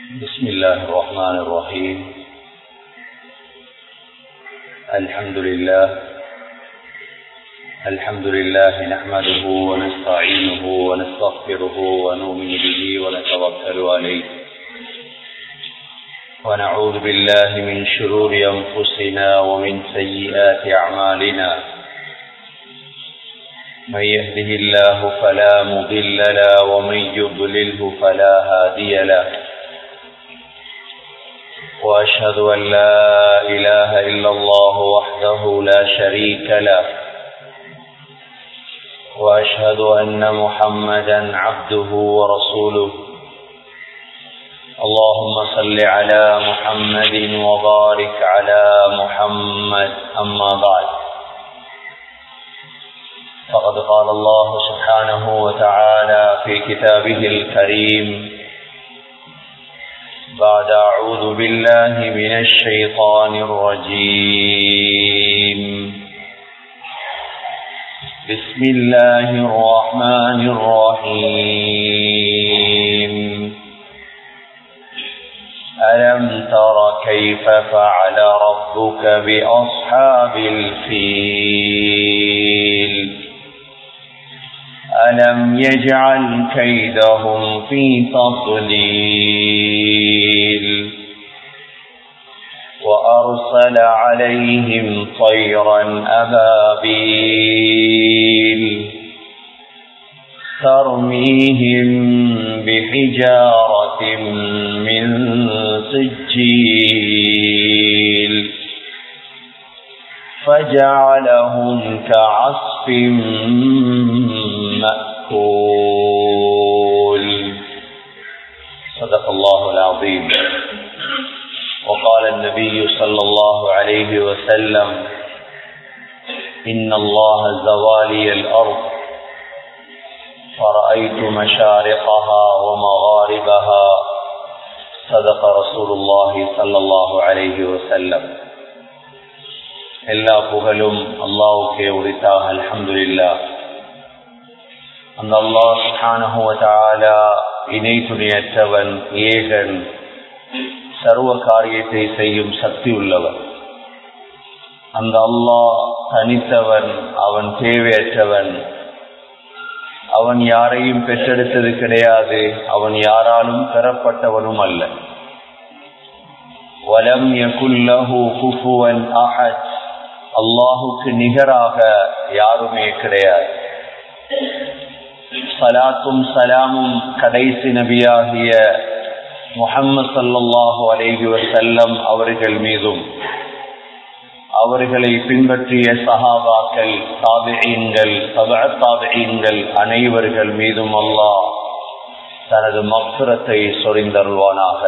بسم الله الرحمن الرحيم الحمد لله الحمد لله نحمده ونستعينه ونستغفره ونؤمن به ونتوكل عليه ونعوذ بالله من شرور أنفسنا ومن سيئات أعمالنا من يهده الله فلا مضل له ومن يضلله فلا هادي له وأشهد أن لا إله إلا الله وحده لا شريك له وأشهد أن محمدا عبده ورسوله اللهم صل على محمد وبارك على محمد أما بعد فقد قال الله سبحانه وتعالى في كتابه الكريم بعد أعوذ بالله من الشيطان الرجيم بسم الله الرحمن الرحيم ألم تر كيف فعل ربك بأصحاب الفيل ألم يجعل كيدهم في تضليل وأرسل عليهم طيرا أبابيل ترميهم بحجارة من سجيل فجعلهم كعصف مأكول صدق الله العظيم وقال النبي صلى الله عليه وسلم إن الله زوالي الأرض فرأيت مشارقها ومغاربها صدق رسول الله صلى الله عليه وسلم எல்லா புகழும் அல்லாவுக்கே உரித்தாக அல்ஹம்துலில்லா அந்த அல்லாஹ் சுஹானஹுவதாலா இணை துணையற்றவன் ஏகன் சர்வ காரியத்தை செய்யும் சக்தி உள்ளவன் அந்த அல்லாஹ் தனித்தவன் அவன் தேவையற்றவன் அவன் யாரையும் பெற்றெடுத்தது கிடையாது அவன் யாராலும் பெறப்பட்டவனும் அல்ல வலம் யகுல்லஹு குஃபுவன் அஹத் அல்லாஹுக்கு நிகராக யாருமே கிடையாது சலாத்தும் சலாமும் கடைசி நபியாகிய முகம்மது சல்லாஹூ அலேஹி வசல்லம் அவர்கள் மீதும் அவர்களை பின்பற்றிய சஹாபாக்கள் தாபியங்கள் தாபியங்கள் அனைவர்கள் மீதும் அல்லாஹ் தனது மக்சுரத்தை சொரிந்தருள்வானாக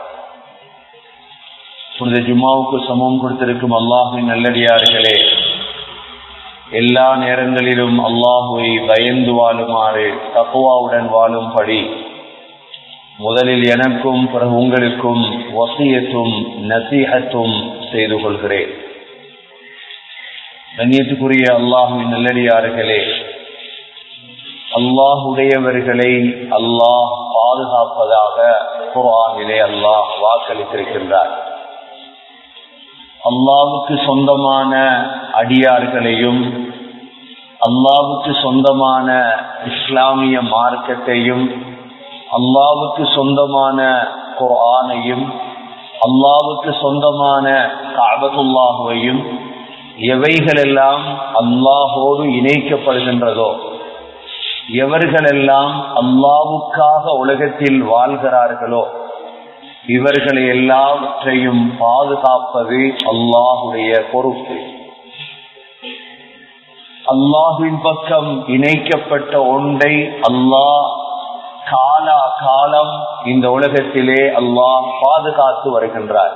புனித ஜும்மாவுக்கு சமம் கொடுத்திருக்கும் அல்லாஹின் நல்லடியார்களே எல்லா நேரங்களிலும் அல்லாஹுவை பயந்து வாழுமாறு தக்குவாவுடன் வாழும்படி முதலில் எனக்கும் பிறகு உங்களுக்கும் வசியத்தும் நசீகத்தும் செய்து கொள்கிறேன் கண்ணியத்துக்குரிய அல்லாஹுவின் நல்லடியார்களே அல்லாஹுடையவர்களை அல்லாஹ் பாதுகாப்பதாக குரானிலே அல்லாஹ் வாக்களித்திருக்கின்றார் அல்லாவுக்கு சொந்தமான அடியார்களையும் அல்லாவுக்கு சொந்தமான இஸ்லாமிய மார்க்கத்தையும் அல்லாவுக்கு சொந்தமான குரானையும் அல்லாவுக்கு சொந்தமான காபத்துல்லாஹுவையும் எவைகளெல்லாம் அல்லாஹோடு இணைக்கப்படுகின்றதோ எவர்களெல்லாம் அல்லாவுக்காக உலகத்தில் வாழ்கிறார்களோ இவர்களை எல்லாவற்றையும் பாதுகாப்பது அல்லாஹுடைய பொறுப்பு அல்லாஹுவின் பக்கம் இணைக்கப்பட்ட ஒன்றை அல்லாஹ் காலா காலம் இந்த உலகத்திலே அல்லாஹ் பாதுகாத்து வருகின்றார்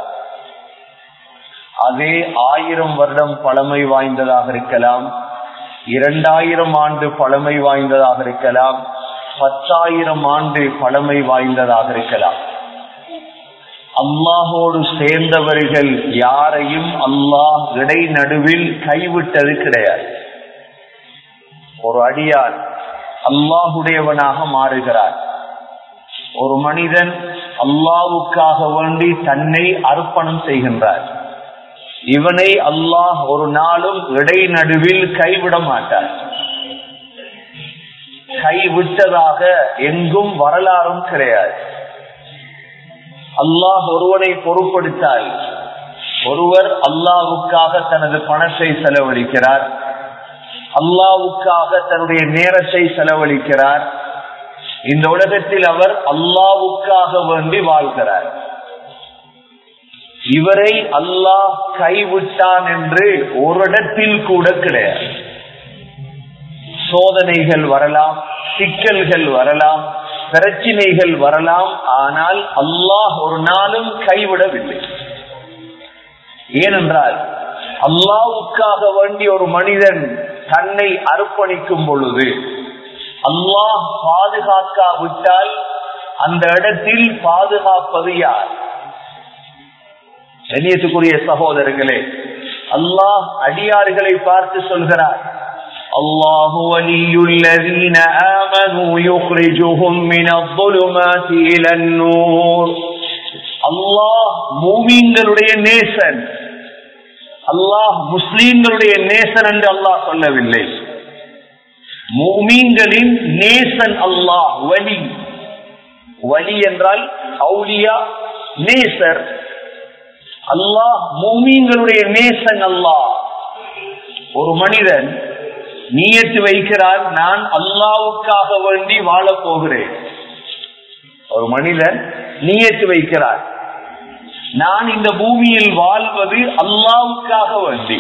அதே ஆயிரம் வருடம் பழமை வாய்ந்ததாக இருக்கலாம் இரண்டாயிரம் ஆண்டு பழமை வாய்ந்ததாக இருக்கலாம் பத்தாயிரம் ஆண்டு பழமை வாய்ந்ததாக இருக்கலாம் அல்லாஹோடு சேர்ந்தவர்கள் யாரையும் அல்லாஹ் இடை நடுவில் கைவிட்டது கிடையாது ஒரு அடியார் அல்லாஹுடையவனாக மாறுகிறார் ஒரு மனிதன் அல்லாவுக்காக வேண்டி தன்னை அர்ப்பணம் செய்கின்றார் இவனை அல்லாஹ் ஒரு நாளும் இடைநடுவில் கைவிட மாட்டார் கைவிட்டதாக எங்கும் வரலாறும் கிடையாது அல்லாஹ் ஒருவனை பொருட்படுத்தால் ஒருவர் அல்லாவுக்காக தனது பணத்தை செலவழிக்கிறார் அல்லாவுக்காக தன்னுடைய நேரத்தை செலவழிக்கிறார் இந்த உலகத்தில் அவர் அல்லாவுக்காக வேண்டி வாழ்கிறார் இவரை அல்லாஹ் கைவிட்டான் என்று ஒரு இடத்தில் கூட கிடையாது சோதனைகள் வரலாம் சிக்கல்கள் வரலாம் பிரச்சினைகள் வரலாம் ஆனால் அல்லாஹ் ஒரு நாளும் கைவிடவில்லை ஏனென்றால் அல்லாவுக்காக வேண்டி ஒரு மனிதன் தன்னை அர்ப்பணிக்கும் பொழுது அல்லாஹ் பாதுகாக்காவிட்டால் அந்த இடத்தில் பாதுகாப்பது யார் கண்ணியத்துக்குரிய சகோதரர்களே அல்லாஹ் அடியார்களை பார்த்து சொல்கிறார் الله ولي الذين آمنوا يخرجهم من الظلمات إلى النور அல்லாஹ் மூமீன்களுடைய நேசன் அல்லாஹ் முஸ்லீம்களுடைய நேசன் என்று அல்லாஹ் சொல்லவில்லை மூமீன்களின் நேசன் அல்லாஹ் வலி வலி என்றால் அவுலியா நேசர் அல்லாஹ் மூமீன்களுடைய நேசன் அல்லாஹ் ஒரு மனிதன் நீயத்து வைக்கிறார் நான் அல்லாவுக்காக வேண்டி வாழப் போகிறேன் ஒரு மனிதன் நீயத்து வைக்கிறார் நான் இந்த பூமியில் வாழ்வது அல்லாவுக்காக வேண்டி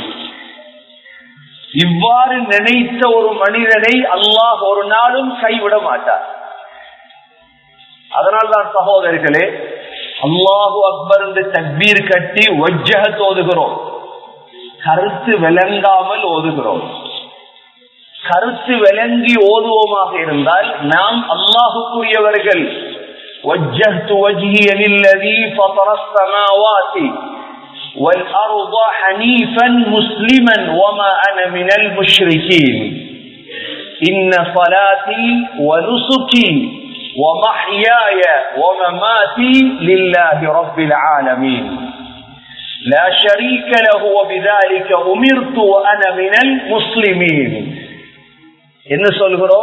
இவ்வாறு நினைத்த ஒரு மனிதனை அல்லாஹ் ஒரு நாளும் கைவிட மாட்டார் அதனால்தான் சகோதரர்களே அல்லாஹு அக்பர் என்று தக்பீர் கட்டி ஒஜ்ஜக ஓதுகிறோம் கருத்து விளங்காமல் ஓதுகிறோம் கருத்து விளங்கி ஓதுவோமாக இருந்தால் நாம் அல்லாஹுக்குரியவர்கள் وجهت وجهي للذي فطر السماوات والأرض حنيفا مسلما وما أنا من المشركين إن صلاتي ونسكي ومحياي ومماتي لله رب العالمين لا شريك له وبذلك أمرت وأنا من المسلمين என்ன சொல்கிறோம்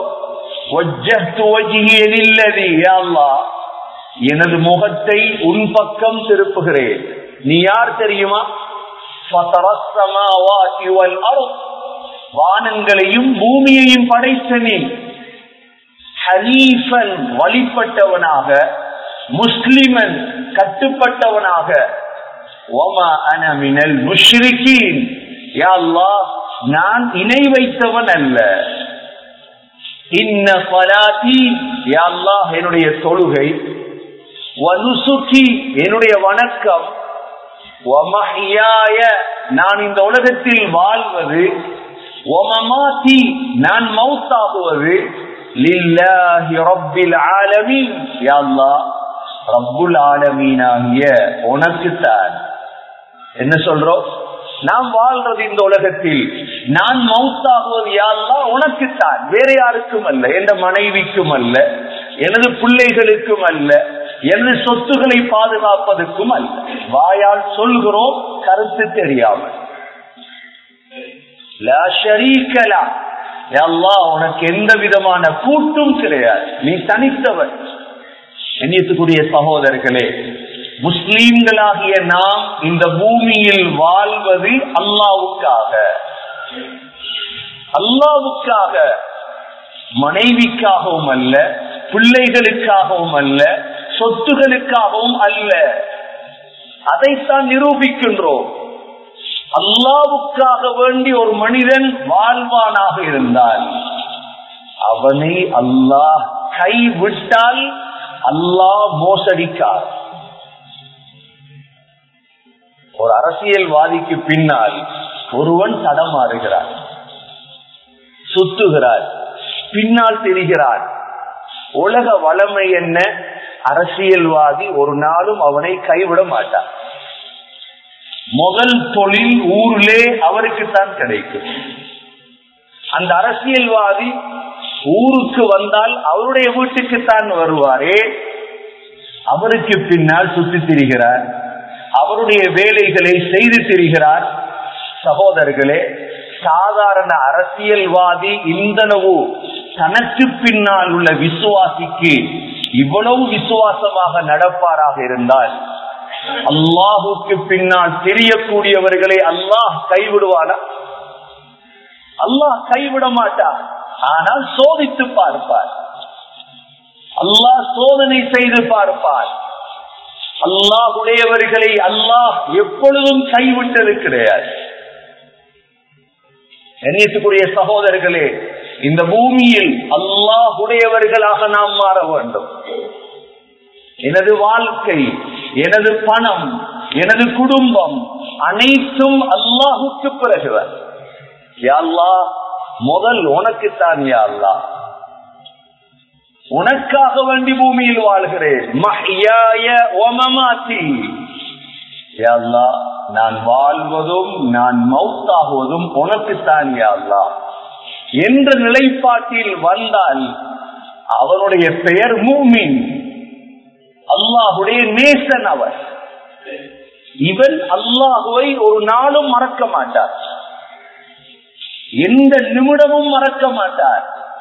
எனது முகத்தை உன் பக்கம் திருப்புகிறேன் நீ யார் தெரியுமா வானங்களையும் பூமியையும் படைத்த நீ ஹனீஃபன் வழிபட்டவனாக முஸ்லிமன் கட்டுப்பட்டவனாக ஒமா அனமினல் முஷ்ரிகீன் யா அல்லாஹ் நான் இணை வைத்தவன் அல்ல இன்ன பலாத்தி அல்லாஹ் என்னுடைய தொழுகை வனுசுகி என்னுடைய வணக்கம் ஒமஹியாய நான் இந்த உலகத்தில் வாழ்வது ஒமமாத்தி நான் மவுத்தாகுவது லில்லாஹி ரப்பில் ஆலமீன் யா அல்லாஹ் ரப்புல் ஆலமீனாகிய உனக்குத்தான் என்ன சொல்றோம் நாம் வாழ்றது இந்த உலகத்தில் நான் மவுத்தாகுவது யாரெல்லாம் உனக்குத்தான் வேற யாருக்கும் அல்ல எந்த மனைவிக்கும் அல்ல எனது பிள்ளைகளுக்கும் அல்ல எனது சொத்துக்களை பாதுகாப்பதற்கும் அல்ல வாயால் சொல்கிறோம் கருத்து தெரியாமல் உனக்கு எந்த விதமான கூட்டும் கிடையாது நீ தனித்தவன் எண்ணியத்துக்குரிய சகோதரர்களே முஸ்லீம்களாகிய நாம் இந்த பூமியில் வாழ்வது அல்லாவுக்காக அல்லாவுக்காக மனைவிக்காகவும் அல்ல பிள்ளைகளுக்காகவும் அல்ல சொத்துகளுக்காகவும் அல்ல அதைத்தான் நிரூபிக்கின்றோம் அல்லாவுக்காக வேண்டி ஒரு மனிதன் வாழ்வானாக இருந்தால் அவனை அல்லாஹ் கைவிட்டால் அல்லாஹ் மோசடிக்கார் ஒரு அரசியல்வாதிக்கு பின்னால் ஒருவன் தடமாறுகிறார் சுத்துகிறார் பின்னால் தெரிகிறார் உலக வளமை என்ன அரசியல்வாதி ஒரு நாளும் அவனை கைவிட மாட்டார் முதல் தொழில் ஊரிலே அவருக்குத்தான் கிடைக்கும் அந்த அரசியல்வாதி ஊருக்கு வந்தால் அவருடைய வீட்டுக்குத்தான் வருவாரே அவருக்கு பின்னால் சுற்றி திரிகிறார் அவருடைய வேலைகளை செய்து திரிகிறார் சகோதரர்களே சாதாரண அரசியல்வாதி இந்தளவு தனக்கு பின்னால் உள்ள விசுவாசிக்கு இவ்வளவு விசுவாசமாக நடப்பாராக இருந்தால் அல்லாஹுக்கு பின்னால் தெரியக்கூடியவர்களை அல்லாஹ் கைவிடுவானா அல்லாஹ் கைவிட மாட்டார் ஆனால் சோதித்து பார்ப்பார் அல்லாஹ் சோதனை செய்து பார்ப்பார் அல்லாஹுடையவர்களை அல்லாஹ் எப்பொழுதும் கைவிட்டது கிடையாது எண்ணியத்துக்குரிய சகோதரர்களே இந்த பூமியில் அல்லாஹுடையவர்களாக நாம் மாற வேண்டும் எனது வாழ்க்கை எனது பணம் எனது குடும்பம் அனைத்தும் அல்லாஹுக்கு பிறகுதான் யாழ்லா முதல் உனக்குத்தான் யாழ்லா உனக்காக வேண்டி பூமியில் வாழ்கிறேன் நான் வாழ்வதும் நான் மௌத்தாகுவதும் உனக்குத்தான் யாழ்லா என்ற நிலைப்பாட்டில் வந்தால் அவனுடைய பெயர் மூமின் அல்லாஹுடைய நேசன் அவர் இவன் அல்லாஹுவை ஒரு நாளும் மறக்க மாட்டார் எந்த நிமிடமும் மறக்க மாட்டார்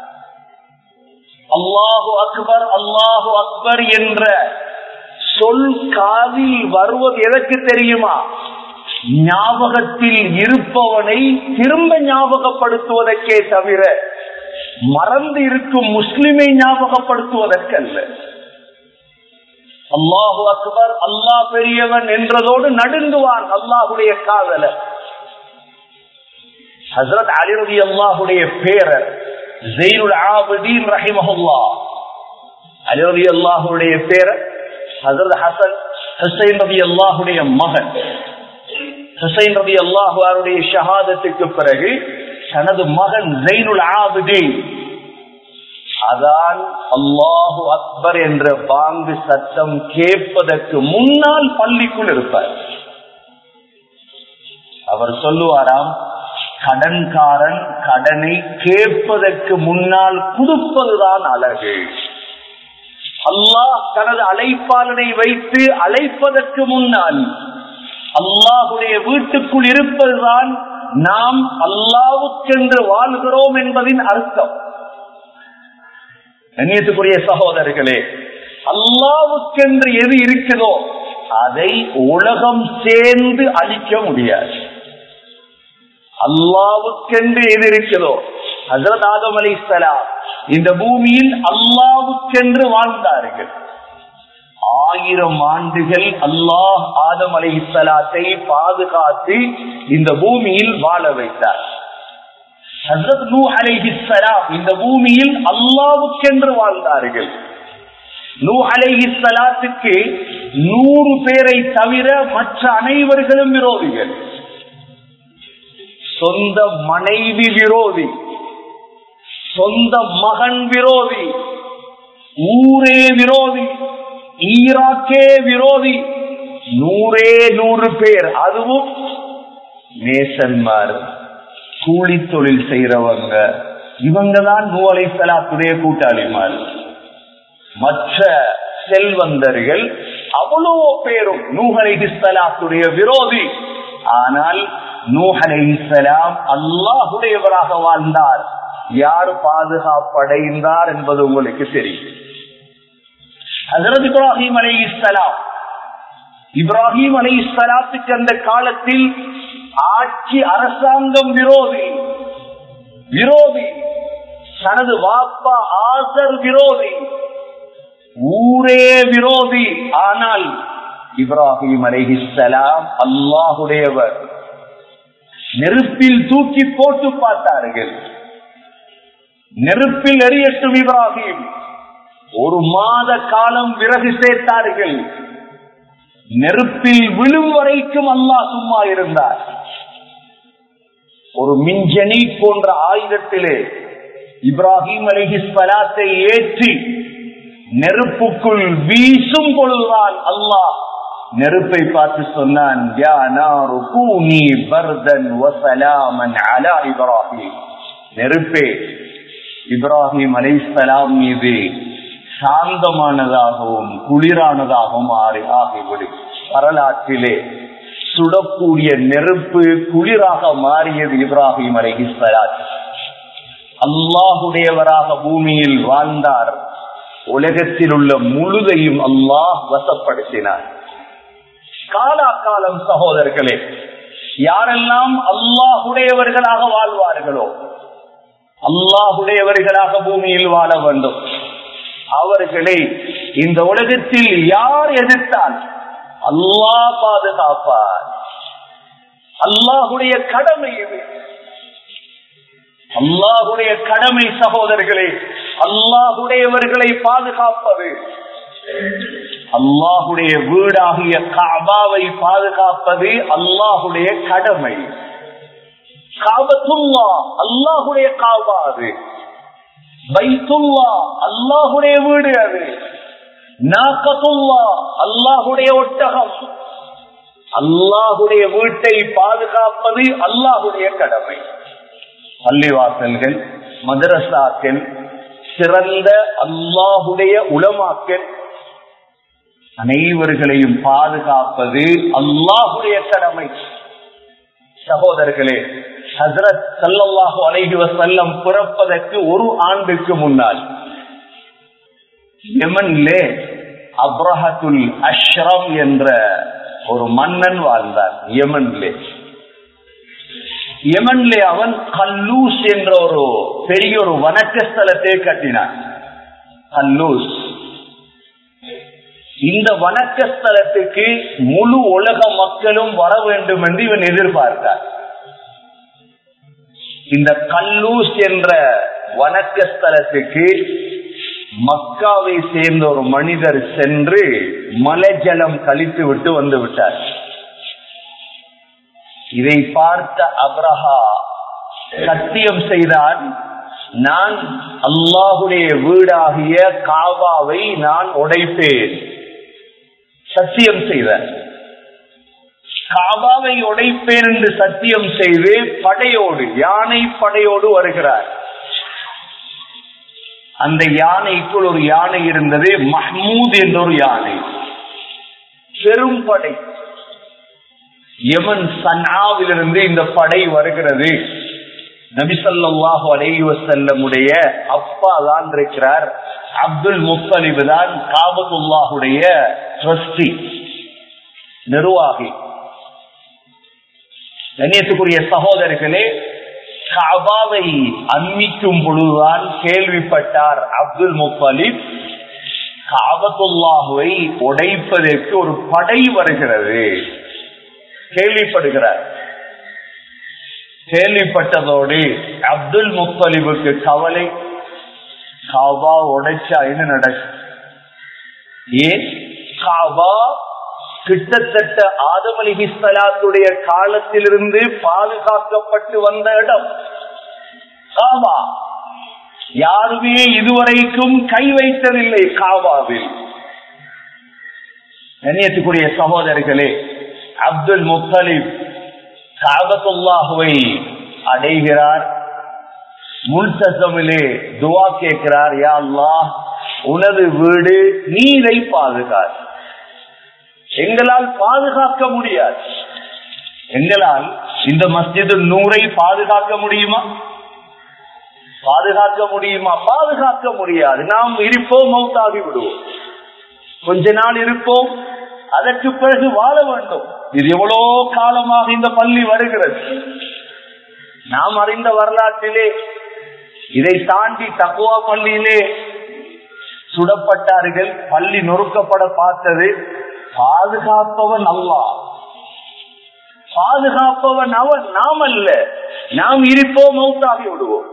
அல்லாஹு அக்பர் அல்லாஹு அக்பர் என்ற சொல் காதில் வருவது எதற்கு தெரியுமா ஞாபகத்தில் இருப்பவனை திரும்ப ஞாபகப்படுத்துவதற்கே தவிர மறந்து இருக்கும் முஸ்லிமை ஞாபகப்படுத்துவதற்கல்ல அல்லாஹு அக்பர் அல்லாஹ் பெரியவன் என்றதோடு நடுங்குவான் அல்லாஹுடைய காதலர் ஹசரத் அலிரதி அல்லாஹுடைய பேரர் ஜெயினுல் ஆபதீன் ரஹிமஹுல்லா அலிரதி அல்லாஹுடைய பேரர் ஹசரத் ஹசன் ஹுசைன் ரதி அல்லாஹுடைய மகன் ஹுசைன் ரதி அல்லாஹுடைய ஷஹாதத்துக்கு பிறகு தனது மகன் ஜெயினுல் ஆபதீன் அதான் அல்லாஹு அக்பர் என்ற பாங்கு சத்தம் கேட்பதற்கு முன்னால் பள்ளிக்குள் இருப்பார் அவர் சொல்லுவாராம் கடன்காரன் கடனை கேட்பதற்கு முன்னால் கொடுப்பதுதான் அழகு அல்லாஹ் தனது அழைப்பாளனை வைத்து அழைப்பதற்கு முன்னால் அல்லாஹுடைய வீட்டுக்குள் இருப்பதுதான் நாம் அல்லாவுக்கென்று வாழ்கிறோம் என்பதின் அர்த்தம் கண்ணியத்துக்குரிய சகோதரர்களே அல்லாவுக்கென்று எது இருக்குதோ அதை உலகம் சேர்ந்து அழிக்க முடியாது அல்லாவுக்கென்று எது இருக்கிறதோ ஹசரத் ஆதம் அலி இந்த பூமியில் அல்லாவுக்கென்று வாழ்ந்தார்கள் ஆயிரம் ஆண்டுகள் அல்லாஹ் ஆதம் அலி சலாத்தை பாதுகாத்து இந்த பூமியில் வாழ வைத்தார் ஹசரத் நூ அலைஹிஸ்ஸலாம் இந்த பூமியில் அல்லாவுக்கென்று வாழ்ந்தார்கள் நூ அலைஹிஸ்ஸலாத்துக்கு நூறு பேரை தவிர மற்ற அனைவர்களும் விரோதிகள் சொந்த மனைவி விரோதி சொந்த மகன் விரோதி ஊரே விரோதி ஈராக்கே விரோதி நூறே நூறு பேர் அதுவும் நேசன்மார் கூலி தொழில் செய்யறவங்க இவங்க தான் நூலை சலாத்துடைய கூட்டாளிமார் மற்ற செல்வந்தர்கள் அவ்வளவோ பேரும் நூகலை சலாத்துடைய விரோதி ஆனால் நூஹலை சலாம் அல்லாஹுடையவராக வாழ்ந்தார் யார் பாதுகாப்படைந்தார் என்பது உங்களுக்கு தெரியும் ஹசரத் இப்ராஹிம் அலை இஸ்லாம் இப்ராஹிம் அலை இஸ்லாத்துக்கு அந்த காலத்தில் ஆட்சி அரசாங்கம் விரோதி விரோதி தனது வாப்பா ஆசர் விரோதி ஊரே விரோதி ஆனால் இப்ராஹிம் அலைஹிஸ்லாம் அல்லாஹுடையவர் நெருப்பில் தூக்கி போட்டு பார்த்தார்கள் நெருப்பில் எரியட்டும் இப்ராஹிம் ஒரு மாத காலம் விறகு சேர்த்தார்கள் நெருப்பில் விழும் வரைக்கும் அல்லாஹ் சும்மா இருந்தார் ஒரு மிஞ்சனி போன்ற ஆயுதத்திலே இப்ராஹிம் அலிஹிஸ்வலாத்தை ஏற்றி நெருப்புக்குள் வீசும் பொழுதுதான் அல்லாஹ் நெருப்பை பார்த்து சொன்னான் நெருப்பே இப்ராஹிம் அலைசலாம் மீது சாந்தமானதாகவும் குளிரானதாகவும் ஆறி ஆகிவிடும் வரலாற்றிலே சுடக்கூடிய நெருப்பு குளிராக மாறியது இப்ராஹிம் அலைஹிஸ்ஸலாத் அல்லாஹுடையவராக பூமியில் வாழ்ந்தார் உலகத்தில் உள்ள முழுதையும் அல்லாஹ் வசப்படுத்தினார் காலாகாலம் சகோதரர்களே யாரெல்லாம் அல்லாஹுடையவர்களாக வாழ்வார்களோ அல்லாஹுடையவர்களாக பூமியில் வாழ வேண்டும் அவர்களை இந்த உலகத்தில் யார் எதிர்த்தால் அல்லாஹ் பாதுகாப்பார் அல்லாஹுடைய கடமை இது அல்லாஹுடைய கடமை சகோதரர்களே அல்லாஹுடையவர்களை பாதுகாப்பது அல்லாஹுடைய வீடாகிய காபாவை பாதுகாப்பது அல்லாஹுடைய கடமை காபத்துல்லா அல்லாஹுடைய காபா அது பைத்துல்லா அல்லாஹுடைய வீடு அது நாக்கத்துல்லா அல்லாஹுடைய ஒட்டகம் அல்லாஹுடைய வீட்டை பாதுகாப்பது அல்லாஹுடைய கடமை பள்ளிவாசல்கள் மதரசாக்கள் சிறந்த அல்லாஹுடைய உளமாக்கல் அனைவர்களையும் பாதுகாப்பது அல்லாஹுடைய கடமை சகோதரர்களே ஹசரத் சல்லாஹு அலைஹி வசல்லம் பிறப்பதற்கு ஒரு ஆண்டுக்கு முன்னால் யமன்லே அப்ரஹத்துல் அஷ்ரம் என்ற ஒரு மன்னன் வாழ்ந்தார் யமன்லே யமன்லே அவன் கல்லூஸ் என்ற ஒரு பெரிய ஒரு வணக்க ஸ்தலத்தை கட்டினான் கல்லூஸ் இந்த வணக்க ஸ்தலத்துக்கு முழு உலக மக்களும் வர வேண்டும் என்று இவன் எதிர்பார்த்தார் இந்த கல்லூஸ் என்ற வணக்க ஸ்தலத்துக்கு மக்காவை சேர்ந்த ஒரு மனிதர் சென்று மலைஜலம் கழித்து விட்டு வந்து விட்டார் இதை பார்த்த அப்ரஹா சத்தியம் செய்தான் நான் அல்லாஹுடைய வீடாகிய காபாவை நான் உடைப்பேன் சத்தியம் செய்தார் காபாவை உடைப்பேன் என்று சத்தியம் செய்து படையோடு யானை படையோடு வருகிறார் அந்த யானைக்குள் ஒரு யானை இருந்தது மஹ்மூத் என்ற ஒரு யானை பெரும் படை யமன் சன்னாவிலிருந்து இந்த படை வருகிறது நபிசல்லாஹு அலைவ செல்லமுடைய அப்பா தான் இருக்கிறார் அப்துல் முத்தலிபு தான் காபத்துல்லாஹுடைய ட்ரஸ்டி நிர்வாகி கண்ணியத்துக்குரிய சகோதரர்களே காபாவை அன்மிக்கும் பொழுதுதான் கேள்விப்பட்டார் அப்துல் முத்தலிப் காபத்துல்லாஹுவை உடைப்பதற்கு ஒரு படை வருகிறது கேள்விப்படுகிறார் கேள்விப்பட்டதோடு அப்துல் முத்தலிபுக்கு கவலை காபா உடைச்சா என்ன நடக்கும் ஏன் காபா கிட்டத்தட்ட ஆதம் அலிஹிஸ்லாத்துடைய காலத்திலிருந்து பாதுகாக்கப்பட்டு வந்த இடம் காபா யாருமே இதுவரைக்கும் கை வைத்ததில்லை காபாவில் கண்ணியத்துக்குரிய சகோதரர்களே அப்துல் முத்தலிப் காபத்துல்லாஹுவை அடைகிறார் முல்தசமிலே துவா கேட்கிறார் யா அல்லாஹ் உனது வீடு நீரை பாதுகார் எங்களால் பாதுகாக்க முடியாது எங்களால் இந்த மஸ்ஜிது நூரை பாதுகாக்க முடியுமா பாதுகாக்க முடியுமா பாதுகாக்க முடியாது நாம் இருப்போம் மௌத்தாகி விடுவோம் கொஞ்ச நாள் இருப்போம் அதற்கு பிறகு வாழ வேண்டும் இது எவ்வளோ காலமாக இந்த பள்ளி வருகிறது நாம் அறிந்த வரலாற்றிலே இதை தாண்டி தக்குவா பள்ளியிலே சுடப்பட்டார்கள் பள்ளி நொறுக்கப்பட பார்த்தது பாதுகாப்பவன் அல்லா பாதுகாப்பவன் அவன் நாம் அல்ல நாம் இருப்போம் மௌத்தாகி விடுவோம்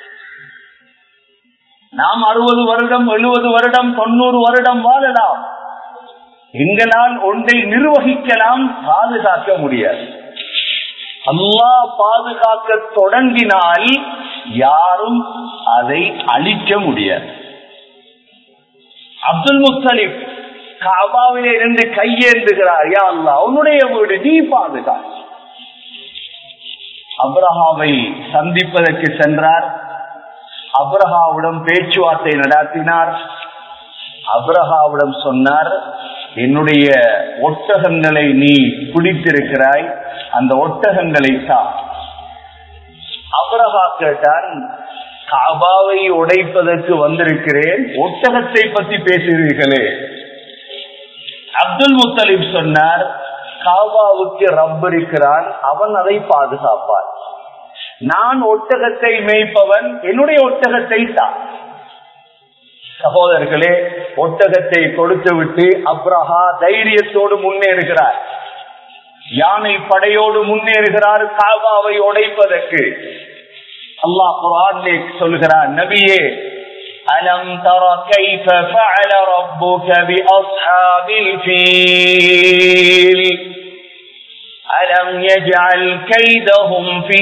நாம் அறுபது வருடம் எழுபது வருடம் தொண்ணூறு வருடம் வாழலாம் எங்களால் ஒன்றை நிர்வகிக்கலாம் பாதுகாக்க முடியாது அல்லா பாதுகாக்க தொடங்கினால் யாரும் அதை அழிக்க முடியாது அப்துல் முஸ்தலிப் காபாவிலே இருந்து கையேந்துகிறார் யா அல்லா உன்னுடைய வீடு நீ பாதுகா அப்ரஹாவை சந்திப்பதற்கு சென்றார் அப்ரஹாவுடன் பேச்சுவார்த்தை நடத்தினார் அப்ரஹாவிடம் சொன்னார் என்னுடைய ஒட்டகங்களை நீ பிடித்திருக்கிறாய் அந்த ஒட்டகங்களை தான் அப்ரஹா கேட்டான் காபாவை உடைப்பதற்கு வந்திருக்கிறேன் ஒட்டகத்தை பற்றி பேசுகிறீர்களே அப்துல் முத்தலிப் சொன்னார் காபாவுக்கு ரப் இருக்கிறான் அவன் அதை பாதுகாப்பான் நான் ஒட்டகத்தை மேய்ப்பவன் என்னுடைய ஒட்டகத்தை தான் சகோதரர்களே ஒட்டகத்தை கொடுத்து விட்டு அப்ரஹா தைரியத்தோடு முன்னேறுகிறார் யானை படையோடு முன்னேறுகிறார் காபாவை உடைப்பதற்கு அல்லாஹ் குரானிலே சொல்கிறார் நபியே அலம் தர கைஃப ஃபஅல ரப்புக பிஅஸ்ஹாபில் ஃபீல் அலம் யஜ்அல் கைதஹும் ஃபீ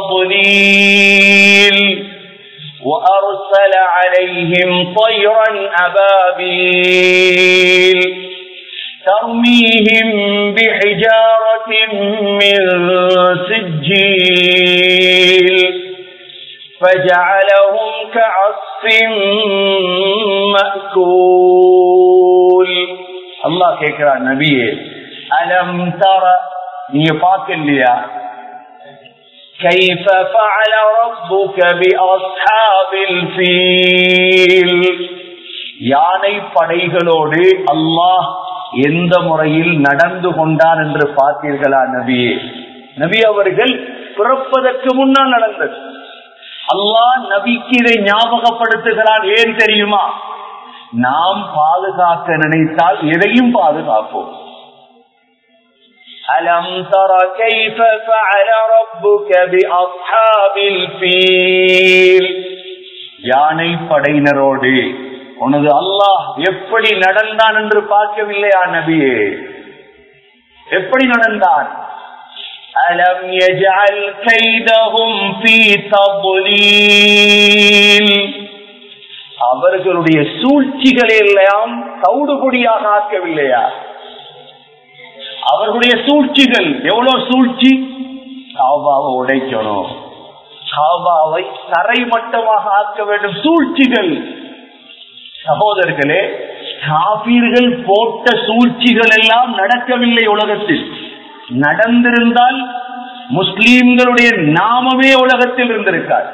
தضليل وأرسل عليهم طيرا أبابيل ترميهم بحجارة من سجيل فجعلهم كعصف مأكول الله கேட்கிறா நபியே அலம் தர நீங்க பார்க்கலையா كيف فعل ربك بأصحاب الفيل யானை படைகளோடு அல்லாஹ் எந்த முறையில் நடந்து கொண்டார் என்று பார்த்தீர்களா நபியே நபி அவர்கள் பிறப்பதற்கு முன்னால் நடந்தது அல்லாஹ் நபிக்கு இதை ஞாபகப்படுத்துகிறார் ஏன் தெரியுமா நாம் பாதுகாக்க நினைத்தால் எதையும் பாதுகாப்போம் ألم تر كيف فعل ربك بأصحاب الفيل யானை படையினரோடு உனது அல்லாஹ் எப்படி நடந்தான் என்று பார்க்கவில்லையா நபியே எப்படி நடந்தான் அலம் يجعل كيدهم في تضليل அவர்களுடைய சூழ்ச்சிகளை எல்லாம் தவிடுபொடியாக ஆக்கவில்லையா அவர்களுடைய சூழ்ச்சிகள் எவ்வளவு சூழ்ச்சி காபாவை உடைக்கணும் காபாவை தரைமட்டமாக ஆக்க வேண்டும் சூழ்ச்சிகள் சகோதரர்களே காபீர்கள் போட்ட சூழ்ச்சிகள் எல்லாம் நடக்கவில்லை உலகத்தில் நடந்திருந்தால் முஸ்லீம்களுடைய நாமமே உலகத்தில் இருந்திருக்கார்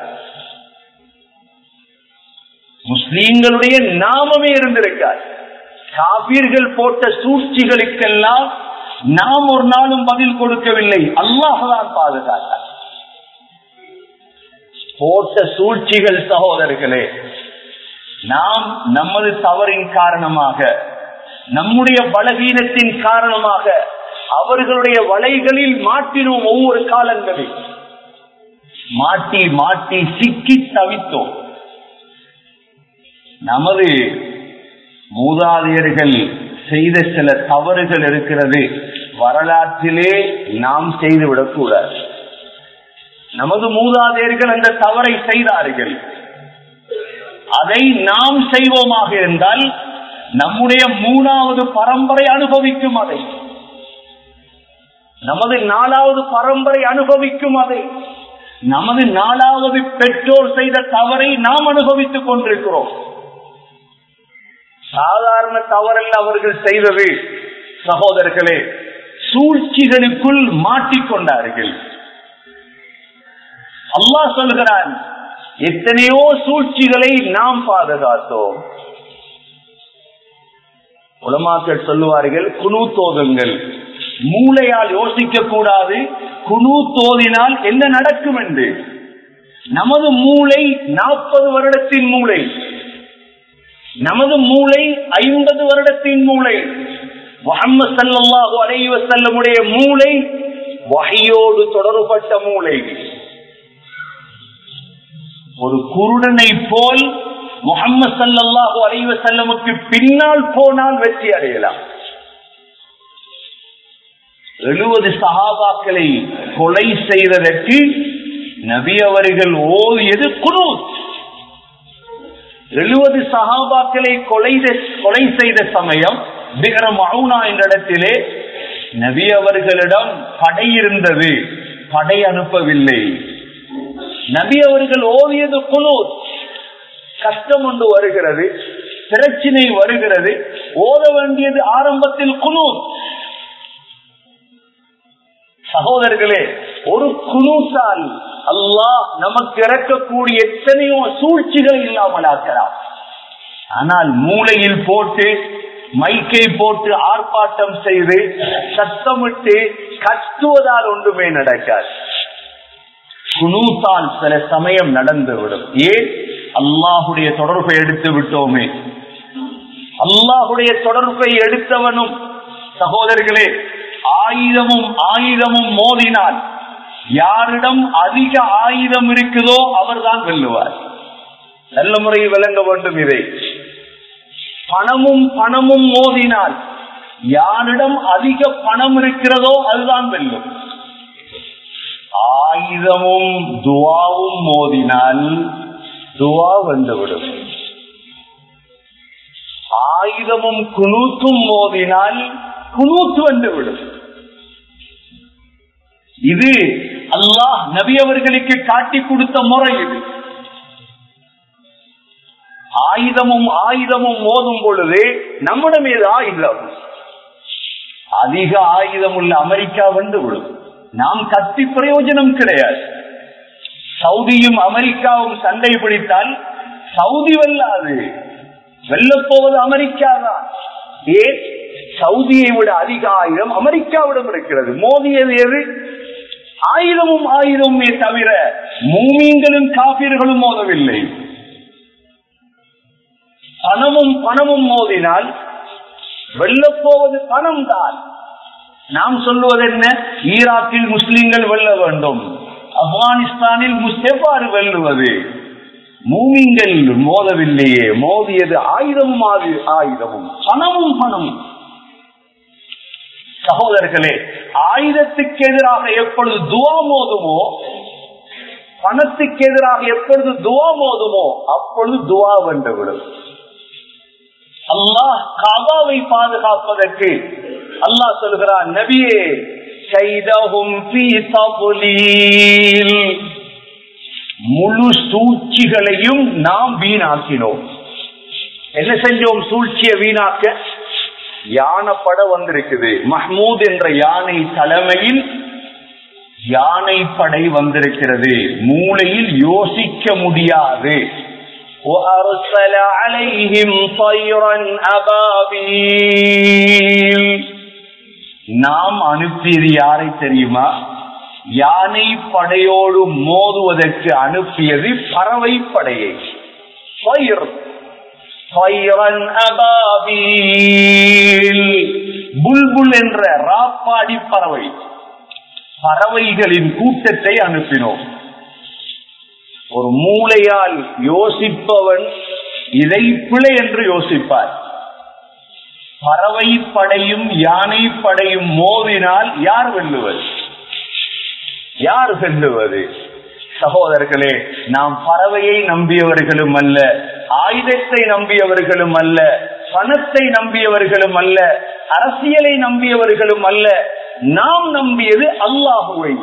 முஸ்லீம்களுடைய நாமமே இருந்திருக்கார் காபீர்கள் போட்ட சூழ்ச்சிகளுக்கெல்லாம் நாம் ஒரு நாளும் பதில் கொடுக்கவில்லை அல்லாஹான் பாதுகாத்தார் போட்ட சூழ்ச்சிகள் சகோதரர்களே நாம் நமது தவறின் காரணமாக நம்முடைய பலவீனத்தின் காரணமாக அவர்களுடைய வலைகளில் மாட்டினோம் ஒவ்வொரு காலங்களில் மாட்டி மாட்டி சிக்கி தவித்தோம் நமது மூதாதையர்கள் செய்த சில தவறுகள் இருக்கிறது வரலாற்றிலே நாம் செய்துவிடக் கூடாது நமது மூதாதையர்கள் அந்த தவறை செய்தார்கள் அதை நாம் செய்வோமாக இருந்தால் நம்முடைய மூணாவது பரம்பரை அனுபவிக்கும் அதை நமது நாலாவது பரம்பரை அனுபவிக்கும் அதை நமது நாலாவது பெற்றோர் செய்த தவறை நாம் அனுபவித்துக் கொண்டிருக்கிறோம் சாதாரண தவறல்ல அவர்கள் செய்தது சகோதரர்களே சூழ்ச்சிகளுக்குள் மாட்டிக்கொண்டார்கள் அல்லாஹ் சொல்கிறான் எத்தனையோ சூழ்ச்சிகளை நாம் பாதுகாத்தோம் உலமாக்கள் சொல்லுவார்கள் குனு தோதுங்கள் மூளையால் யோசிக்க கூடாது குனு தோதினால் என்ன நடக்கும் என்று நமது மூளை நாற்பது வருடத்தின் மூளை நமது மூளை ஐம்பது வருடத்தின் மூளை முகமது சல்லாஹு அலைவ செல்லமுடைய மூளை வகையோடு தொடர்பட்ட மூளை ஒரு குருடனை போல் முகமது சல்லாஹு அலைவ செல்லமுக்கு பின்னால் போனால் வெற்றி அடையலாம் எழுபது சகாபாக்களை கொலை செய்வதற்கு நபி அவர்கள் ஓதியது குரு எழுபது சகாபாக்களை கொலை கொலை செய்த சமயம் பிகர மவுனா என்ற இடத்திலே நபி அவர்களிடம் படை இருந்தது படை அனுப்பவில்லை நபி அவர்கள் ஓதியது குழு கஷ்டம் ஒன்று வருகிறது பிரச்சினை வருகிறது ஓத வேண்டியது ஆரம்பத்தில் குழு சகோதரர்களே ஒரு குழுசால் அல்லாஹ் நமக்கு இறக்கக்கூடிய எத்தனையோ சூழ்ச்சிகள் இல்லாமல் ஆக்கலாம் ஆனால் மூளையில் போட்டு மைக்கை போட்டு ஆர்ப்பாட்டம் செய்து சத்தமிட்டு கத்துவதால் ஒன்றுமே நடக்காது குனூத்தால் சில சமயம் நடந்துவிடும் ஏன் அல்லாஹுடைய தொடர்பை எடுத்து விட்டோமே அல்லாஹுடைய தொடர்பை எடுத்தவனும் சகோதரர்களே ஆயுதமும் ஆயுதமும் மோதினால் யாரிடம் அதிக ஆயுதம் இருக்குதோ அவர்தான் வெல்லுவார் நல்ல முறையில் விளங்க வேண்டும் இதை பணமும் பணமும் மோதினால் யாரிடம் அதிக பணம் இருக்கிறதோ அதுதான் வெல்லும் ஆயுதமும் துவாவும் மோதினால் துவா வந்துவிடும் ஆயுதமும் குனூத்தும் மோதினால் குனூத்து வந்துவிடும் இது அல்லாஹ் நபி அவர்களுக்கு காட்டி கொடுத்த முறை இது ஆயுதமும் ஆயுதமும் மோதும் பொழுது நம்மிடம் மீது ஆயுதம் அதிக ஆயுதம் உள்ள அமெரிக்கா வந்து விடும் நாம் கத்தி பிரயோஜனம் கிடையாது சவுதியும் அமெரிக்காவும் சண்டை பிடித்தால் சவுதி வெல்லாது வெல்லப்போவது அமெரிக்கா தான் ஏன் சவுதியை விட அதிக ஆயுதம் அமெரிக்காவிடம் இருக்கிறது மோதியது எது ஆயுதமும் ஆயுதமுமே தவிர மூமீன்களும் காப்பீர்களும் மோதவில்லை பணமும் பணமும் மோதினால் வெல்லப்போவது பணம் தான் நாம் சொல்லுவது என்ன ஈராக்கில் முஸ்லிம்கள் வெல்ல வேண்டும் ஆப்கானிஸ்தானில் எவ்வாறு வெல்லுவது மூமிங்கள் மோதவில்லையே மோதியது ஆயுதமும் ஆயுதமும் பணமும் பணமும் சகோதரர்களே ஆயுதத்துக்கு எதிராக எப்பொழுது துவா மோதுமோ பணத்துக்கு எதிராக எப்பொழுது துவா மோதுமோ அப்பொழுது துவா வந்துவிடும் அல்லாஹ் காபாவை பாதுகாப்பதற்கு அல்லாஹ் சொல்கிறான் நபியே முழு சூழ்ச்சிகளையும் நாம் வீணாக்கினோம் என்ன செஞ்சோம் சூழ்ச்சியை வீணாக்க யானை பட வந்திருக்குது மஹ்மூத் என்ற யானை தலைமையில் யானை படை வந்திருக்கிறது மூளையில் யோசிக்க முடியாது وأرسل عليهم طيرا أبابيل நாம் அனுப்பியது யாரை தெரியுமா யானை படையோடு மோதுவதற்கு அனுப்பியது பறவை படையை புல்புல் என்ற ராப்பாடி பறவை பறவைகளின் கூட்டத்தை அனுப்பினோம் ஒரு மூளையால் யோசிப்பவன் இதை பிழை என்று யோசிப்பார் பறவை படையும் யானை படையும் மோதினால் யார் வெல்லுவது யார் வெல்லுவது சகோதரர்களே நாம் பறவையை நம்பியவர்களும் அல்ல ஆயுதத்தை நம்பியவர்களும் அல்ல பணத்தை நம்பியவர்களும் அல்ல அரசியலை நம்பியவர்களும் அல்ல நாம் நம்பியது அல்லாஹுவை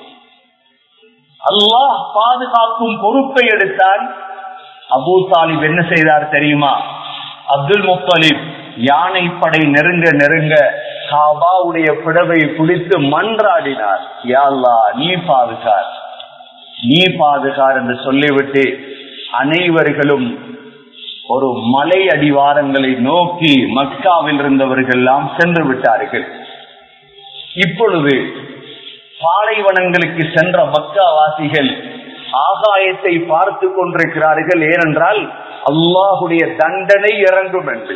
அல்லாஹ் பாதுகாக்கும் பொறுப்பை எடுத்தால் அபூ தாலிப் என்ன செய்தார் தெரியுமா அப்துல் முத்தலிப் யானை படை நெருங்க நெருங்க காபாவுடைய பிடவை பிடித்து மன்றாடினார் யாழ்லா நீ பாதுகார் நீ பாதுகார் என்று சொல்லிவிட்டு அனைவர்களும் ஒரு மலை அடிவாரங்களை நோக்கி மக்காவில் இருந்தவர்கள் எல்லாம் சென்று விட்டார்கள் இப்பொழுது பாலைவனங்களுக்கு சென்ற மக்காவாசிகள் ஆகாயத்தை பார்த்து கொண்டிருக்கிறார்கள் ஏனென்றால் அல்லாஹுடைய தண்டனை இறங்கும் என்று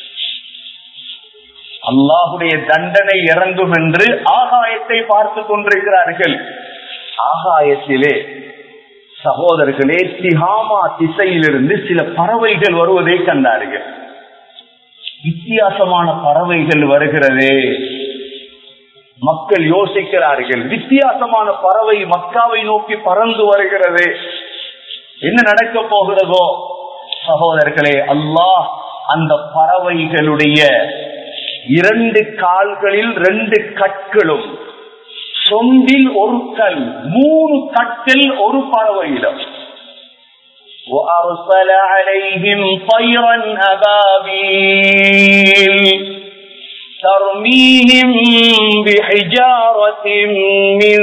அல்லாஹுடைய தண்டனை இறங்கும் என்று ஆகாயத்தை பார்த்து கொண்டிருக்கிறார்கள் ஆகாயத்திலே சகோதரர்களே திஹாமா திசையிலிருந்து சில பறவைகள் வருவதை கண்டார்கள் வித்தியாசமான பறவைகள் வருகிறதே மக்கள் யோசிக்கிறார்கள் வித்தியாசமான பறவை மக்காவை நோக்கி பறந்து வருகிறது என்ன நடக்க போகிறதோ சகோதரர்களே அல்லாஹ் அந்த பறவைகளுடைய இரண்டு கால்களில் ரெண்டு கற்களும் சொந்தில் ஒரு கல் மூணு கற்கள் ஒரு பறவையிடம் وأرسل عليهم طيرا أبابيل ترميهم بحجارة من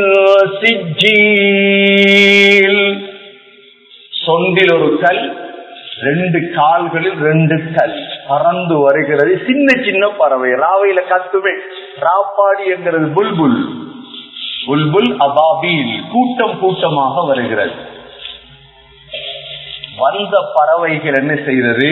سجيل சொந்தில் ஒரு கல் ரெண்டு கால்களில் ரெண்டு கல் பறந்து வருகிறது சின்ன சின்ன பறவை ராவையில கத்துமே ராப்பாடி என்கிறது புல்புல் புல்புல் அபாபீல் கூட்டம் கூட்டமாக வருகிறது வந்த பறவைகள் என்ன செய்தது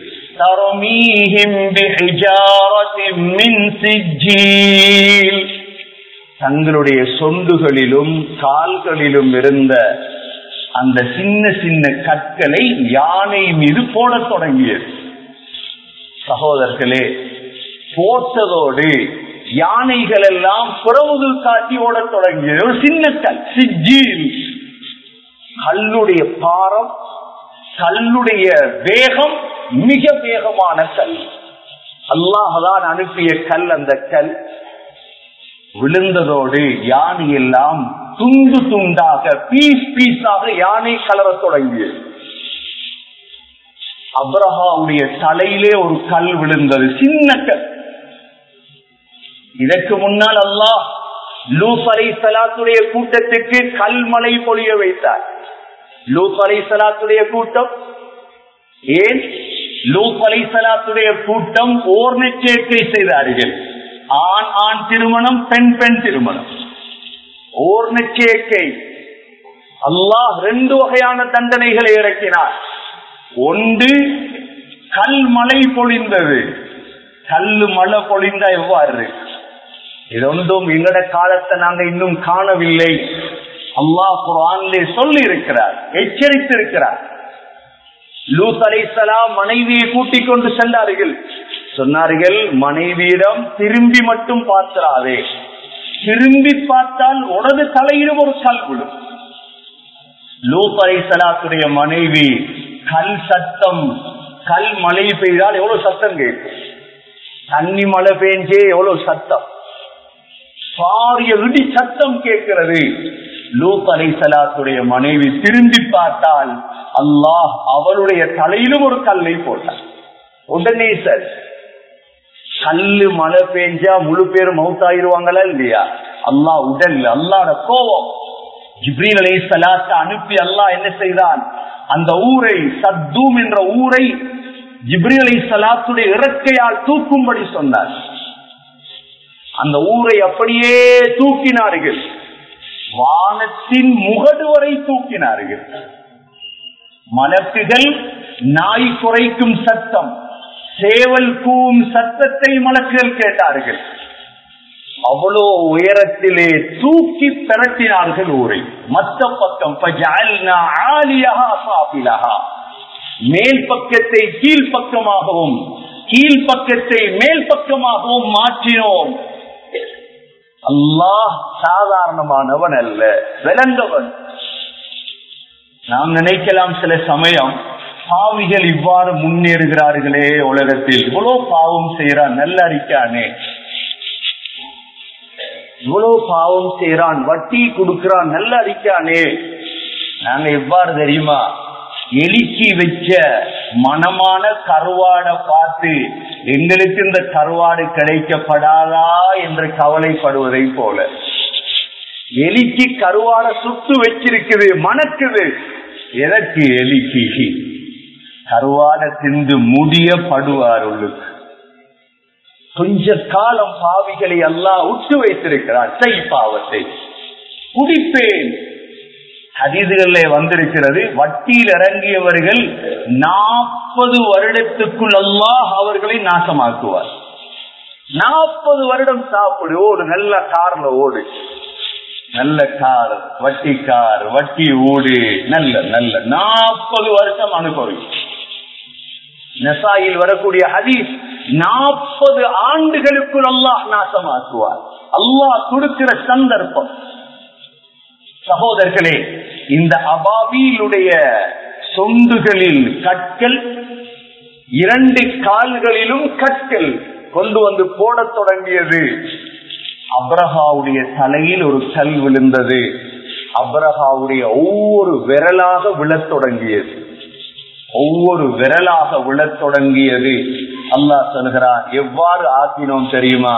தங்களுடைய சொந்துகளிலும் கால்களிலும் இருந்த அந்த சின்ன சின்ன கற்களை யானை மீது போடத் தொடங்கியது சகோதரர்களே போட்டதோடு யானைகள் எல்லாம் புறமுதல் காட்டி ஓடத் தொடங்கியது ஒரு சின்ன கல் சிஜீல் கல்லுடைய பாரம் கல்லுடைய வேகம் மிக வேகமான கல் அல்லாஹதான் அனுப்பிய கல் அந்த கல் விழுந்ததோடு யானை எல்லாம் துண்டு துண்டாக பீஸ் பீஸாக யானை கலர தொடங்கியது அப்ரஹாவுடைய தலையிலே ஒரு கல் விழுந்தது சின்ன கல் இதற்கு முன்னால் அல்லாஹ் லூஸ் அலை சலாத்துடைய கூட்டத்துக்கு கல்மலை பொழிய வைத்தார் லூத் அலை சலாத்துடைய கூட்டம் ஏன் லூத் அலை சலாத்துடைய கூட்டம் ஓர்ண சேர்க்கை செய்தார்கள் ஆண் ஆண் திருமணம் பெண் பெண் திருமணம் ஓர்ண சேர்க்கை அல்லாஹ் ரெண்டு வகையான தண்டனைகளை இறக்கினார் ஒன்று கல் மழை பொழிந்தது கல்லு மழை பொழிந்தா எவ்வாறு இது ஒன்றும் எங்கட காலத்தை நாங்க இன்னும் காணவில்லை அல்லாஹ் குரானிலே சொல்லி இருக்கிறார் எச்சரித்திருக்கிறார் லூத் அலைசலாம் மனைவியை கூட்டிக் கொண்டு சென்றார்கள் சொன்னார்கள் மனைவியிடம் திரும்பி மட்டும் பார்க்கிறாதே திரும்பி பார்த்தால் உனது தலையிலும் ஒரு கல் விடும் லூத் அலைசலாத்துடைய மனைவி கல் சத்தம் கல் மழை பெய்தால் எவ்வளவு சத்தம் கேட்கும் தண்ணி மழை பெஞ்சே எவ்வளவு சத்தம் பாரிய இடி சத்தம் கேட்கிறது லூத் அலை சலாத்துடைய மனைவி திரும்பி பார்த்தால் அல்லாஹ் அவளுடைய தலையிலும் ஒரு கல்லை போட்டார் உடனே சார் கல்லு மழை பெஞ்சா முழு பேர் மவுத்தாயிருவாங்களா இல்லையா அல்லாஹ் உடல் அல்லாட கோபம் ஜிப்ரீல் அலை சலாத்த அனுப்பி அல்லாஹ் என்ன செய்தான் அந்த ஊரை சத்தூம் என்ற ஊரை ஜிப்ரி அலை சலாத்துடைய இறக்கையால் தூக்கும்படி சொன்னார் அந்த ஊரை அப்படியே தூக்கினார்கள் வானத்தின் முகடு வரை தூக்கினார்கள் மலக்குகள் நாய் குறைக்கும் சத்தம் சேவல் கூவும் சத்தத்தை மலக்குகள் கேட்டார்கள் அவ்வளோ உயரத்திலே தூக்கி பிரட்டினார்கள் ஊரை மத்த பக்கம் மேல் பக்கத்தை கீழ் பக்கமாகவும் கீழ் பக்கத்தை மேல் பக்கமாகவும் மாற்றினோம் அல்லாஹ் சாதாரணமானவன் அல்ல விளந்தவன் நாம் நினைக்கலாம் சில சமயம் பாவிகள் இவ்வாறு முன்னேறுகிறார்களே உலகத்தில் இவ்வளவு பாவம் செய்யறான் நல்ல அறிக்கானே இவ்வளவு பாவம் செய்யறான் வட்டி கொடுக்கிறான் நல்ல அறிக்கானே நாங்க எவ்வாறு தெரியுமா எலிக்கு வச்ச மனமான கருவாட பார்த்து எங்களுக்கு இந்த கருவாடு கிடைக்கப்படாதா என்று கவலைப்படுவதை போல எலிக்கு கருவாட சுட்டு வச்சிருக்குது மணக்குது எதற்கு எலிக்கு கருவாட தின்று முடிய படுவார் உள்ளுக்கு கொஞ்ச காலம் பாவிகளை எல்லாம் உற்று வைத்திருக்கிறார் செய் பாவத்தை குடிப்பேன் ஹதீதுகளிலே வந்திருக்கிறது வட்டியில் இறங்கியவர்கள் நாற்பது வருடத்துக்குள் அல்லாஹ் அவர்களை நாசமாக்குவார் நாற்பது வருடம் சாப்பிடு ஓடு நல்ல கார்ல ஓடு நல்ல கார் வட்டி கார் வட்டி ஓடு நல்ல நல்ல நாற்பது வருஷம் அனுபவி நெசாயில் வரக்கூடிய ஹதீஸ் நாற்பது ஆண்டுகளுக்குள் அல்லாஹ் நாசமாக்குவார் அல்லாஹ் கொடுக்கிற சந்தர்ப்பம் சகோதரர்களே இந்த அபாவியிலுடைய சொந்துகளில் கற்கள் இரண்டு கால்களிலும் கற்கள் கொண்டு வந்து போடத் தொடங்கியது அப்ரஹாவுடைய தலையில் ஒரு கல் விழுந்தது அப்ரஹாவுடைய ஒவ்வொரு விரலாக விழத் தொடங்கியது ஒவ்வொரு விரலாக விழத் தொடங்கியது அல்லாஹ் சொல்கிறான் எவ்வாறு ஆக்கினோம் தெரியுமா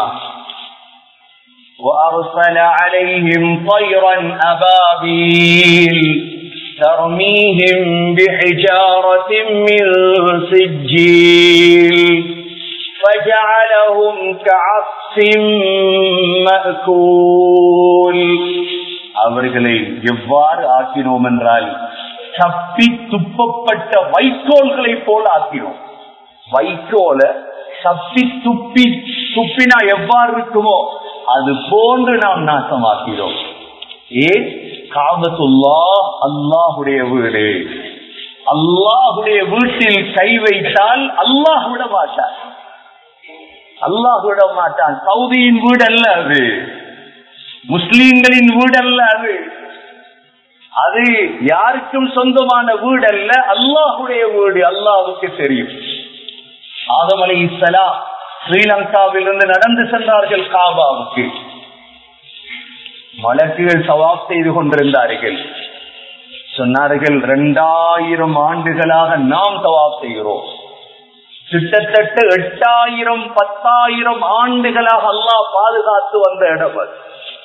وأرسل عليهم طيرا أبابيل ترميهم بحجارة من سجيل فجعلهم كعصف مأكول அவர்களை எவ்வாறு ஆக்கினோம் என்றால் தப்பி துப்பப்பட்ட வைக்கோல்களை போல ஆக்கினோம் வைக்கோல தப்பி துப்பி துப்பினா எவ்வாறு இருக்குமோ அது போன்று நாம் நாசமாக்கிறோம் ஏன் காபத்துல்லா அல்லாஹுடைய வீடு அல்லாஹுடைய வீட்டில் கை வைத்தால் அல்லாஹ் விட மாட்டார் அல்லாஹ் விட மாட்டான் சவுதியின் வீடு அல்ல அது முஸ்லீம்களின் வீடு அல்ல அது அது யாருக்கும் சொந்தமான வீடு அல்ல அல்லாஹுடைய வீடு அல்லாஹுக்கு தெரியும் ஆதம் அலி இஸ்லா ஸ்ரீலங்காவில் இருந்து நடந்து சென்றார்கள் காபாவுக்கு மலக்குகள் சவாப் செய்து கொண்டிருந்தார்கள் சொன்னார்கள் இரண்டாயிரம் ஆண்டுகளாக நாம் சவாப் செய்கிறோம் கிட்டத்தட்ட எட்டாயிரம் பத்தாயிரம் ஆண்டுகளாக அல்லாஹ் பாதுகாத்து வந்த இடம் அது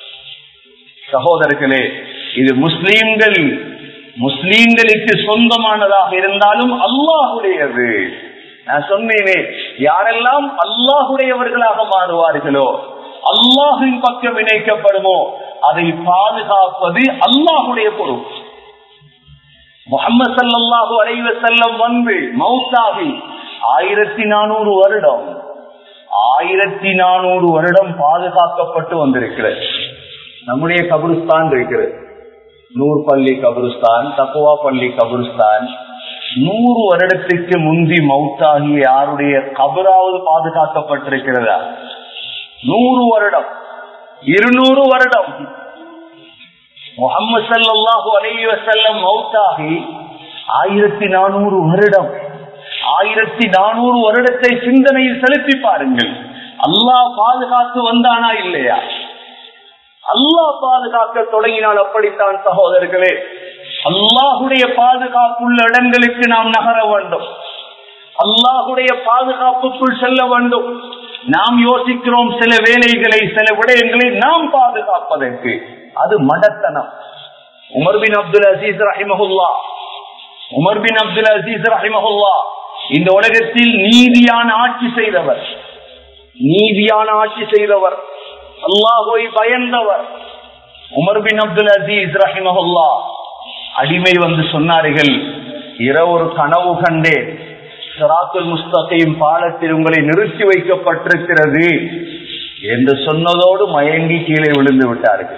சகோதரர்களே இது முஸ்லீம்கள் முஸ்லீம்களுக்கு சொந்தமானதாக இருந்தாலும் அல்லாஹுடையது நான் சொன்னேனே யாரெல்லாம் அல்லாஹுடையவர்களாக மாறுவார்களோ அல்லாஹின் பக்கம் இணைக்கப்படுமோ அதை பாதுகாப்பது அல்லாஹுடைய பொறுப்பு முகமது சல்லாஹூ அலைவ செல்லம் வந்து மௌசாகி ஆயிரத்தி நானூறு வருடம் ஆயிரத்தி நானூறு வருடம் பாதுகாக்கப்பட்டு வந்திருக்கிறது நம்முடைய கபருஸ்தான் இருக்கிறது நூர் பள்ளி கபருஸ்தான் தக்குவா பள்ளி கபருஸ்தான் நூறு வருடத்துக்கு முந்தி மவுத்தாகி யாருடைய கபராவது பாதுகாக்கப்பட்டிருக்கிறதா நூறு வருடம் இருநூறு வருடம் முகமது சல்லாஹு அலைஹி வசல்லம் மவுத்தாகி ஆயிரத்தி நானூறு வருடம் ஆயிரத்தி நானூறு வருடத்தை சிந்தனையில் செலுத்தி பாருங்கள் அல்லாஹ் பாதுகாத்து வந்தானா இல்லையா அல்லாஹ் பாதுகாக்க தொடங்கினால் அப்படித்தான் சகோதரர்களே அல்லாஹுடைய பாதுகாப்புள்ள இடங்களுக்கு நாம் நகர வேண்டும் அல்லாஹுடைய பாதுகாப்புக்குள் செல்ல வேண்டும் நாம் யோசிக்கிறோம் சில வேலைகளை சில விடயங்களை நாம் பாதுகாப்பதற்கு அது மடத்தனம் உமர் பின் அப்துல் அசீஸ் ரஹிமஹுல்லா உமர் பின் அப்துல் அசீஸ் ரஹிமஹுல்லா இந்த உலகத்தில் நீதியான ஆட்சி செய்தவர் நீதியான ஆட்சி செய்தவர் அல்லாஹுவை பயந்தவர் உமர் பின் அப்துல் அசீஸ் ரஹிமஹுல்லா அடிமை வந்து சொன்னார்கள் இரவு ஒரு கனவு கண்டேன் சிராத்துல் முஸ்தகையும் பாலத்தில் உங்களை நிறுத்தி வைக்கப்பட்டிருக்கிறது என்று சொன்னதோடு மயங்கி கீழே விழுந்து விட்டார்கள்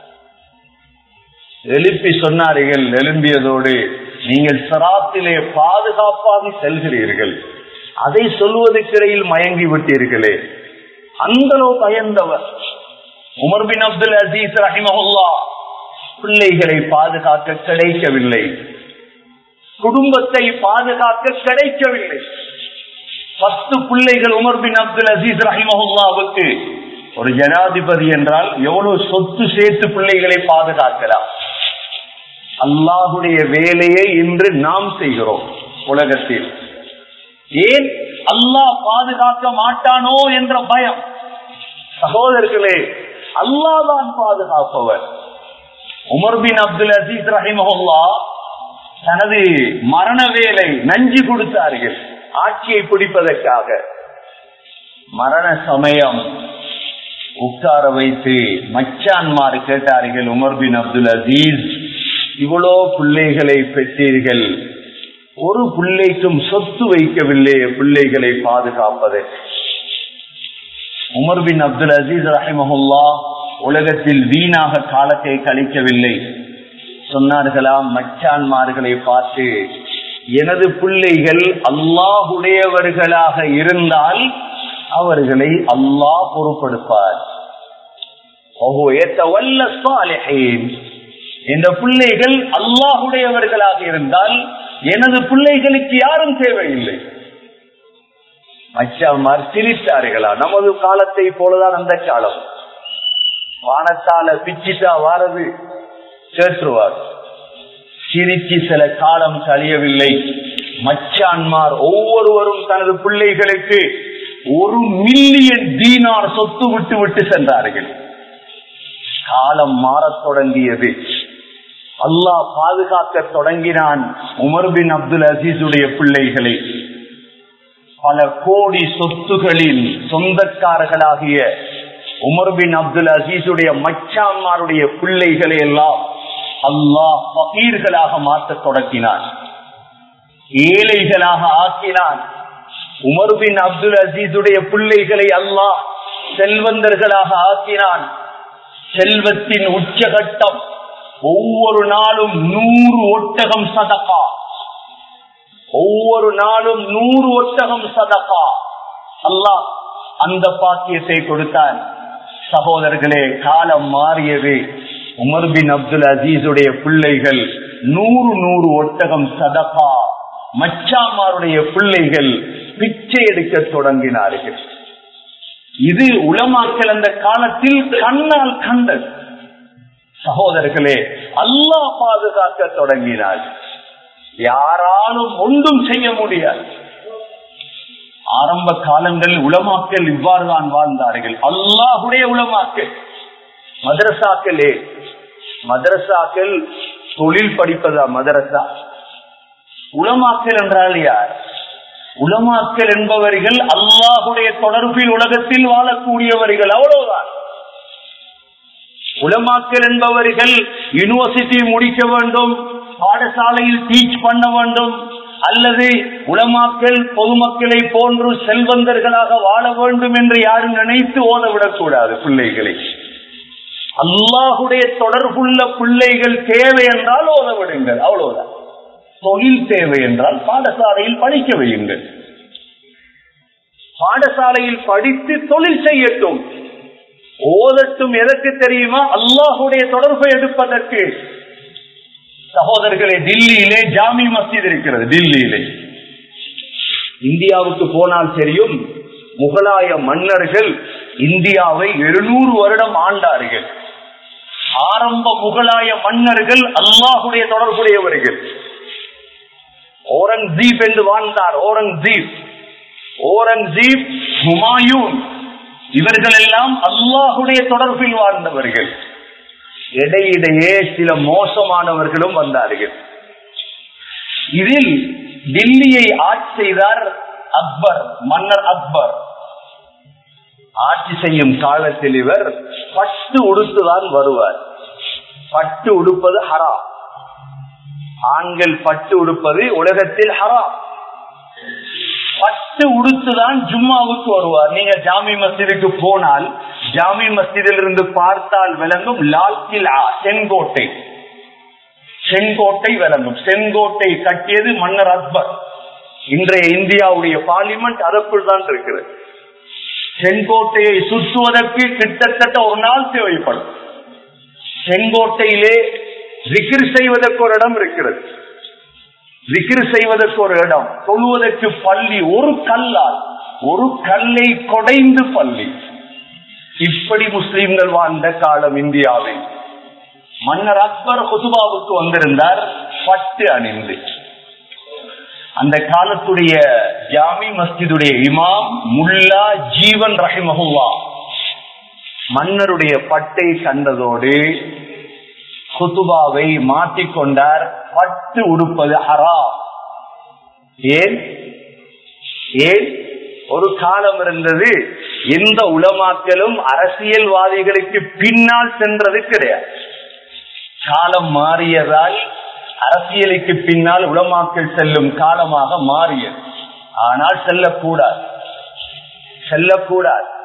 எழுப்பி சொன்னார்கள் எழும்பியதோடு நீங்கள் சிராத்திலே பாதுகாப்பாக செல்கிறீர்கள் அதை சொல்வதற்கிடையில் மயங்கி விட்டீர்களே அந்த பயந்தவர் உமர் பின் அப்துல் அசீஸ் ரஹிமஹுல்லா பிள்ளைகளை பாதுகாக்க கிடைக்கவில்லை குடும்பத்தை பாதுகாக்க கிடைக்கவில்லை பத்து பிள்ளைகள் உமர் பின் அப்துல் அசீஸ் ரஹிமஹுல்லாவுக்கு ஒரு ஜனாதிபதி என்றால் எவ்வளவு சொத்து சேர்த்து பிள்ளைகளை பாதுகாக்கலாம் அல்லாஹுடைய வேலையை இன்று நாம் செய்கிறோம் உலகத்தில் ஏன் அல்லாஹ் பாதுகாக்க மாட்டானோ என்ற பயம் சகோதரர்களே அல்லாஹ் தான் பாதுகாப்பவர் உமர் பின் அப்துல் அசீஸ் ரஹிமஹுல்லா தனது மரண வேலை நஞ்சு கொடுத்தார்கள் ஆட்சியை பிடிப்பதற்காக மரண சமயம் உட்கார வைத்து மச்சான்மார் கேட்டார்கள் உமர் பின் அப்துல் அசீஸ் இவ்வளோ பிள்ளைகளை பெற்றீர்கள் ஒரு பிள்ளைக்கும் சொத்து வைக்கவில்லை பிள்ளைகளை பாதுகாப்பது உமர் பின் அப்துல் அசீஸ் ரஹிமஹுல்லா உலகத்தில் வீணாக காலத்தை கழிக்கவில்லை சொன்னார்களாம் மச்சான்மார்களை பார்த்து எனது பிள்ளைகள் அல்லாஹுடையவர்களாக இருந்தால் அவர்களை அல்லாஹ் பொறுப்படுப்பார் இந்த பிள்ளைகள் அல்லாஹுடையவர்களாக இருந்தால் எனது பிள்ளைகளுக்கு யாரும் தேவையில்லை மச்சாமார் சிரித்தார்களா நமது காலத்தை போலதான் அந்த காலம் வானத்தால பிச்சிட்டா வாரது கேட்டுருவார் சிரிச்சு சில காலம் கழியவில்லை மச்சான்மார் ஒவ்வொருவரும் தனது பிள்ளைகளுக்கு ஒரு மில்லியன் தீனார் சொத்து விட்டு விட்டு சென்றார்கள் காலம் மாறத் தொடங்கியது அல்லாஹ் பாதுகாக்க தொடங்கினான் உமர் பின் அப்துல் அசீசுடைய பிள்ளைகளை பல கோடி சொத்துகளின் சொந்தக்காரர்களாகிய உமர் பின் அப்துல் அசீசுடைய மச்சான்மாருடைய பிள்ளைகளை எல்லாம் அல்லாஹ் பகீர்களாக மாற்றத் தொடங்கினான் ஏழைகளாக ஆக்கினான் உமர் பின் அப்துல் அசீசுடைய பிள்ளைகளை அல்லாஹ் செல்வந்தர்களாக ஆக்கினான் செல்வத்தின் உச்சகட்டம் ஒவ்வொரு நாளும் நூறு ஒட்டகம் சதகா ஒவ்வொரு நாளும் நூறு ஒட்டகம் சதகா அல்லாஹ் அந்த பாக்கியத்தை கொடுத்தான் சகோதரர்களே காலம் மாறியது உமர் பின் அப்துல் அசீசுடைய பிள்ளைகள் நூறு நூறு ஒட்டகம் சதகா மச்சாமாருடைய பிள்ளைகள் பிச்சை எடுக்க தொடங்கினார்கள் இது உளமாக்கல் அந்த காலத்தில் கண்ணால் கண்டது சகோதரர்களே அல்லாஹ் பாதுகாக்க தொடங்கினார் யாராலும் ஒன்றும் செய்ய முடியாது ஆரம்ப காலங்களில் உளமாக்கல் இவ்வாறு தான் வாழ்ந்தார்கள் அல்லாஹுடைய உளமாக்கல் மதரசாக்களே மதரசாக்கள் தொழில் படிப்பதா மதரசா உளமாக்கல் என்றால் யார் உளமாக்கல் என்பவர்கள் அல்லாஹுடைய தொடர்பில் உலகத்தில் வாழக்கூடியவர்கள் அவ்வளவுதான் உலமாக்கல் என்பவர்கள் யூனிவர்சிட்டி முடிக்க வேண்டும் பாடசாலையில் டீச் பண்ண வேண்டும் அல்லது உலமாக்கல் பொதுமக்களை போன்று செல்வந்தர்களாக வாழ வேண்டும் என்று யாரும் நினைத்து ஓதவிடக்கூடாது பிள்ளைகளை அல்லாஹுடைய தொடர்புள்ள பிள்ளைகள் தேவை என்றால் ஓத விடுங்கள் அவ்வளவுதான் தொழில் தேவை என்றால் பாடசாலையில் படிக்க வையுங்கள் பாடசாலையில் படித்து தொழில் செய்யட்டும் ஓதட்டும் எதற்கு தெரியுமா அல்லாஹுடைய தொடர்பை எடுப்பதற்கு சகோதரர்களே டில்லியிலே ஜாமி மஸ்ஜித் இருக்கிறது டில்லியிலே இந்தியாவுக்கு போனால் தெரியும் முகலாய மன்னர்கள் இந்தியாவை எழுநூறு வருடம் ஆண்டார்கள் ஆரம்ப முகலாய மன்னர்கள் அல்லாஹுடைய தொடர்புடையவர்கள் ஓரங்கசீப் என்று வாழ்ந்தார் ஓரங்கசீப் ஓரங்கசீப் ஹுமாயூன் இவர்கள் எல்லாம் அல்லாஹுடைய தொடர்பில் வாழ்ந்தவர்கள் இடையிடையே சில மோசமானவர்களும் வந்தார்கள் இதில் டில்லியை ஆட்சி செய்தார் அக்பர் மன்னர் அக்பர் ஆட்சி செய்யும் காலத்தில் இவர் பட்டு உடுத்துதான் வருவார் பட்டு உடுப்பது ஹரா ஆண்கள் பட்டு உடுப்பது உலகத்தில் ஹரா பட்டு உடுத்துதான் ஜும்மாவுக்கு வருவார் நீங்க ஜாமி மஸ்ஜிதுக்கு போனால் ஜாமி மஸ்ஜிதில் இருந்து பார்த்தால் விளங்கும் லால் கிலா செங்கோட்டை செங்கோட்டை விளங்கும் செங்கோட்டை கட்டியது மன்னர் அக்பர் இன்றைய இந்தியாவுடைய பார்லிமெண்ட் அதற்குள் தான் இருக்கிறது செங்கோட்டையை சுற்றுவதற்கு கிட்டத்தட்ட ஒரு நாள் தேவைப்படும் செங்கோட்டையிலே விக்கிர் செய்வதற்கு ஒரு இடம் இருக்கிறது விக்கிர் செய்வதற்கு ஒரு இடம் தொழுவதற்கு பள்ளி ஒரு கல்லால் ஒரு கல்லை கொடைந்து பள்ளி இப்படி முஸ்லிம்கள் வாழ்ந்த காலம் இந்தியாவில் மன்னர் அக்பர் ஹுசுபாவுக்கு வந்திருந்தார் பட்டு அணிந்து அந்த காலத்துடைய ஜாமி மஸ்ஜிதுடைய இமாம் முல்லா ஜீவன் ரஹிமஹுல்லா மன்னருடைய பட்டை கண்டதோடு குத்துபாவை மாற்றிக்கொண்டார் பட்டு உடுப்பது ஹரா ஏன் ஏன் ஒரு காலம் இருந்தது எந்த உளமாக்கலும் அரசியல்வாதிகளுக்கு பின்னால் சென்றது கிடையாது காலம் மாறியதால் அரசியலுக்கு பின்னால் உளமாக்கல் செல்லும் காலமாக மாறியது ஆனால் செல்லக்கூடாது செல்லக்கூடாது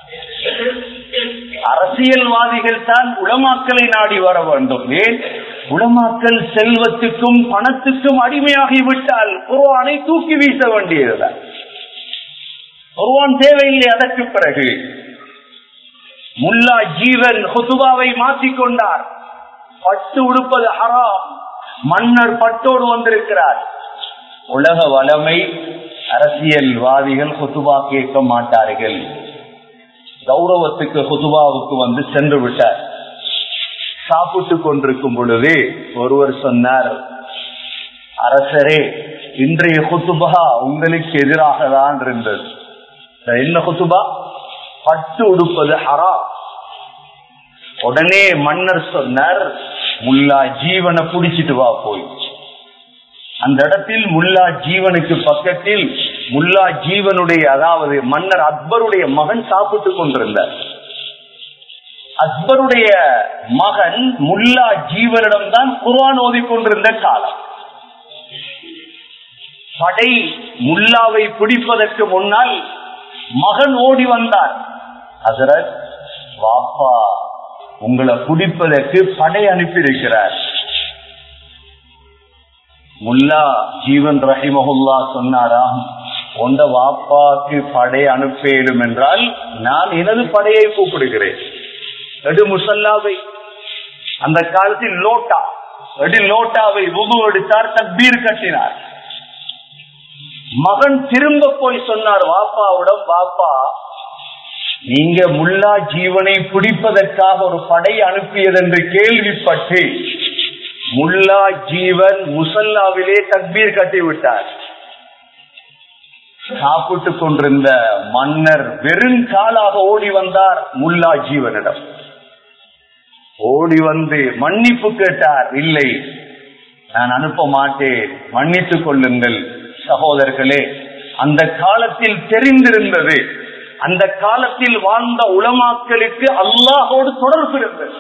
அரசியல்வாதிகள் தான் உளமாக்கலை நாடி வர வேண்டும் ஏன் உளமாக்கல் செல்வத்துக்கும் பணத்துக்கும் அடிமையாகிவிட்டால் குர்வானை தூக்கி வீச வேண்டியதுதான் குர்வான் தேவையில்லை அதற்கு பிறகு முல்லா ஜீவன் ஹுதுபாவை மாற்றிக்கொண்டார் பட்டு உடுப்பது ஹராம் மன்னர் பட்டோடு வந்திருக்கிறார் உலக வளமை அரசியல்வாதிகள் ஹுதுபா கேட்க மாட்டார்கள் கௌரவத்துக்கு ஹுதுபாவுக்கு வந்து சென்று விட்டார் சாப்பிட்டு கொண்டிருக்கும் பொழுது ஒருவர் சொன்னார் அரசரே இன்றைய குத்துபா உங்களுக்கு எதிராக தான் இருந்தது என்ன குத்துபா பட்டு உடுப்பது ஹரா உடனே மன்னர் சொன்னார் முல்லா ஜீவனை புடிச்சிட்டு வா போய் அந்த இடத்தில் முல்லா ஜீவனுக்கு பக்கத்தில் முல்லா ஜீவனுடைய அதாவது மன்னர் அக்பருடைய மகன் சாப்பிட்டு கொண்டிருந்தார் அக்பருடைய மகன் முல்லா ஜீவனிடம் தான் குர்வான் ஓதிக்கொண்டிருந்த காலம் படை முல்லாவை பிடிப்பதற்கு முன்னால் மகன் ஓடி வந்தார் ஹசரத் வாப்பா உங்களை பிடிப்பதற்கு படை அனுப்பியிருக்கிறார் முல்லா ஜீவன் ரஹிமஹுல்லா சொன்னாராம் உண்ட வாப்பாக்கு படை அனுப்பேடும் என்றால் நான் எனது படையை கூப்பிடுகிறேன் எடு முசல்லாவை அந்த காலத்தில் லோட்டா எடு லோட்டாவை உபு எடுத்தார் தக்பீர் கட்டினார் மகன் திரும்ப போய் சொன்னார் வாப்பாவிடம் வாப்பா நீங்க முல்லா ஜீவனை பிடிப்பதற்காக ஒரு படை அனுப்பியது என்று கேள்விப்பட்டு முல்லா ஜீவன் முசல்லாவிலே தக்பீர் கட்டிவிட்டார் சாப்பிட்டுக் கொண்டிருந்த மன்னர் வெறுங்காலாக ஓடி வந்தார் முல்லா ஜீவனிடம் ஓடி வந்து மன்னிப்பு கேட்டார் இல்லை நான் அனுப்ப மாட்டேன் மன்னித்துக் கொள்ளுங்கள் சகோதரர்களே அந்த காலத்தில் தெரிந்திருந்தது அந்த காலத்தில் வாழ்ந்த உளமாக்களுக்கு அல்லாஹோடு தொடர்பு இருந்தது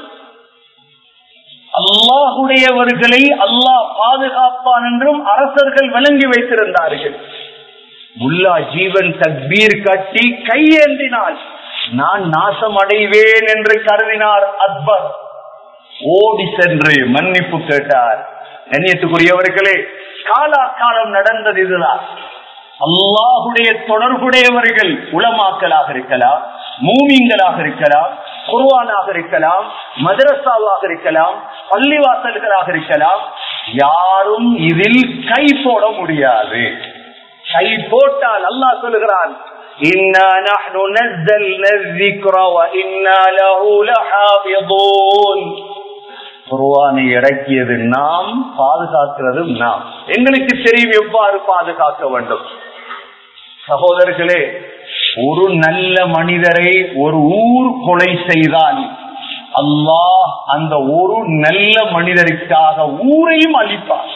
அல்லாஹுடையவர்களை அல்லாஹ் பாதுகாப்பான் என்றும் அரசர்கள் விளங்கி வைத்திருந்தார்கள் முல்லா ஜீவன் தக்பீர் கட்டி கையேந்தினால் நான் நாசம் அடைவேன் என்று கருதினார் அக்பர் ஓடி சென்று மன்னிப்பு கேட்டார் கண்ணியத்துக்குரியவர்களே காலா காலம் நடந்தது இதுதான் அல்லாஹுடைய தொடர்புடையவர்கள் உளமாக்கலாக இருக்கலாம் மூமிங்களாக இருக்கலாம் குர்வானாக இருக்கலாம் மதரசாவாக இருக்கலாம் பள்ளிவாசல்களாக இருக்கலாம் யாரும் இதில் கை போட முடியாது கை போட்டால் அல்லாஹ் சொல்லுகிறான் إنا نحن نزلنا الذكر وإنا له لحافظون குர்வானை இறக்கியது நாம் பாதுகாக்கிறதும் நாம் எங்களுக்கு தெரியும் எவ்வாறு பாதுகாக்க வேண்டும் சகோதரர்களே ஒரு நல்ல மனிதரை ஒரு ஊர் கொலை செய்தால் அல்லாஹ் அந்த ஒரு நல்ல மனிதருக்காக ஊரையும் அளிப்பார்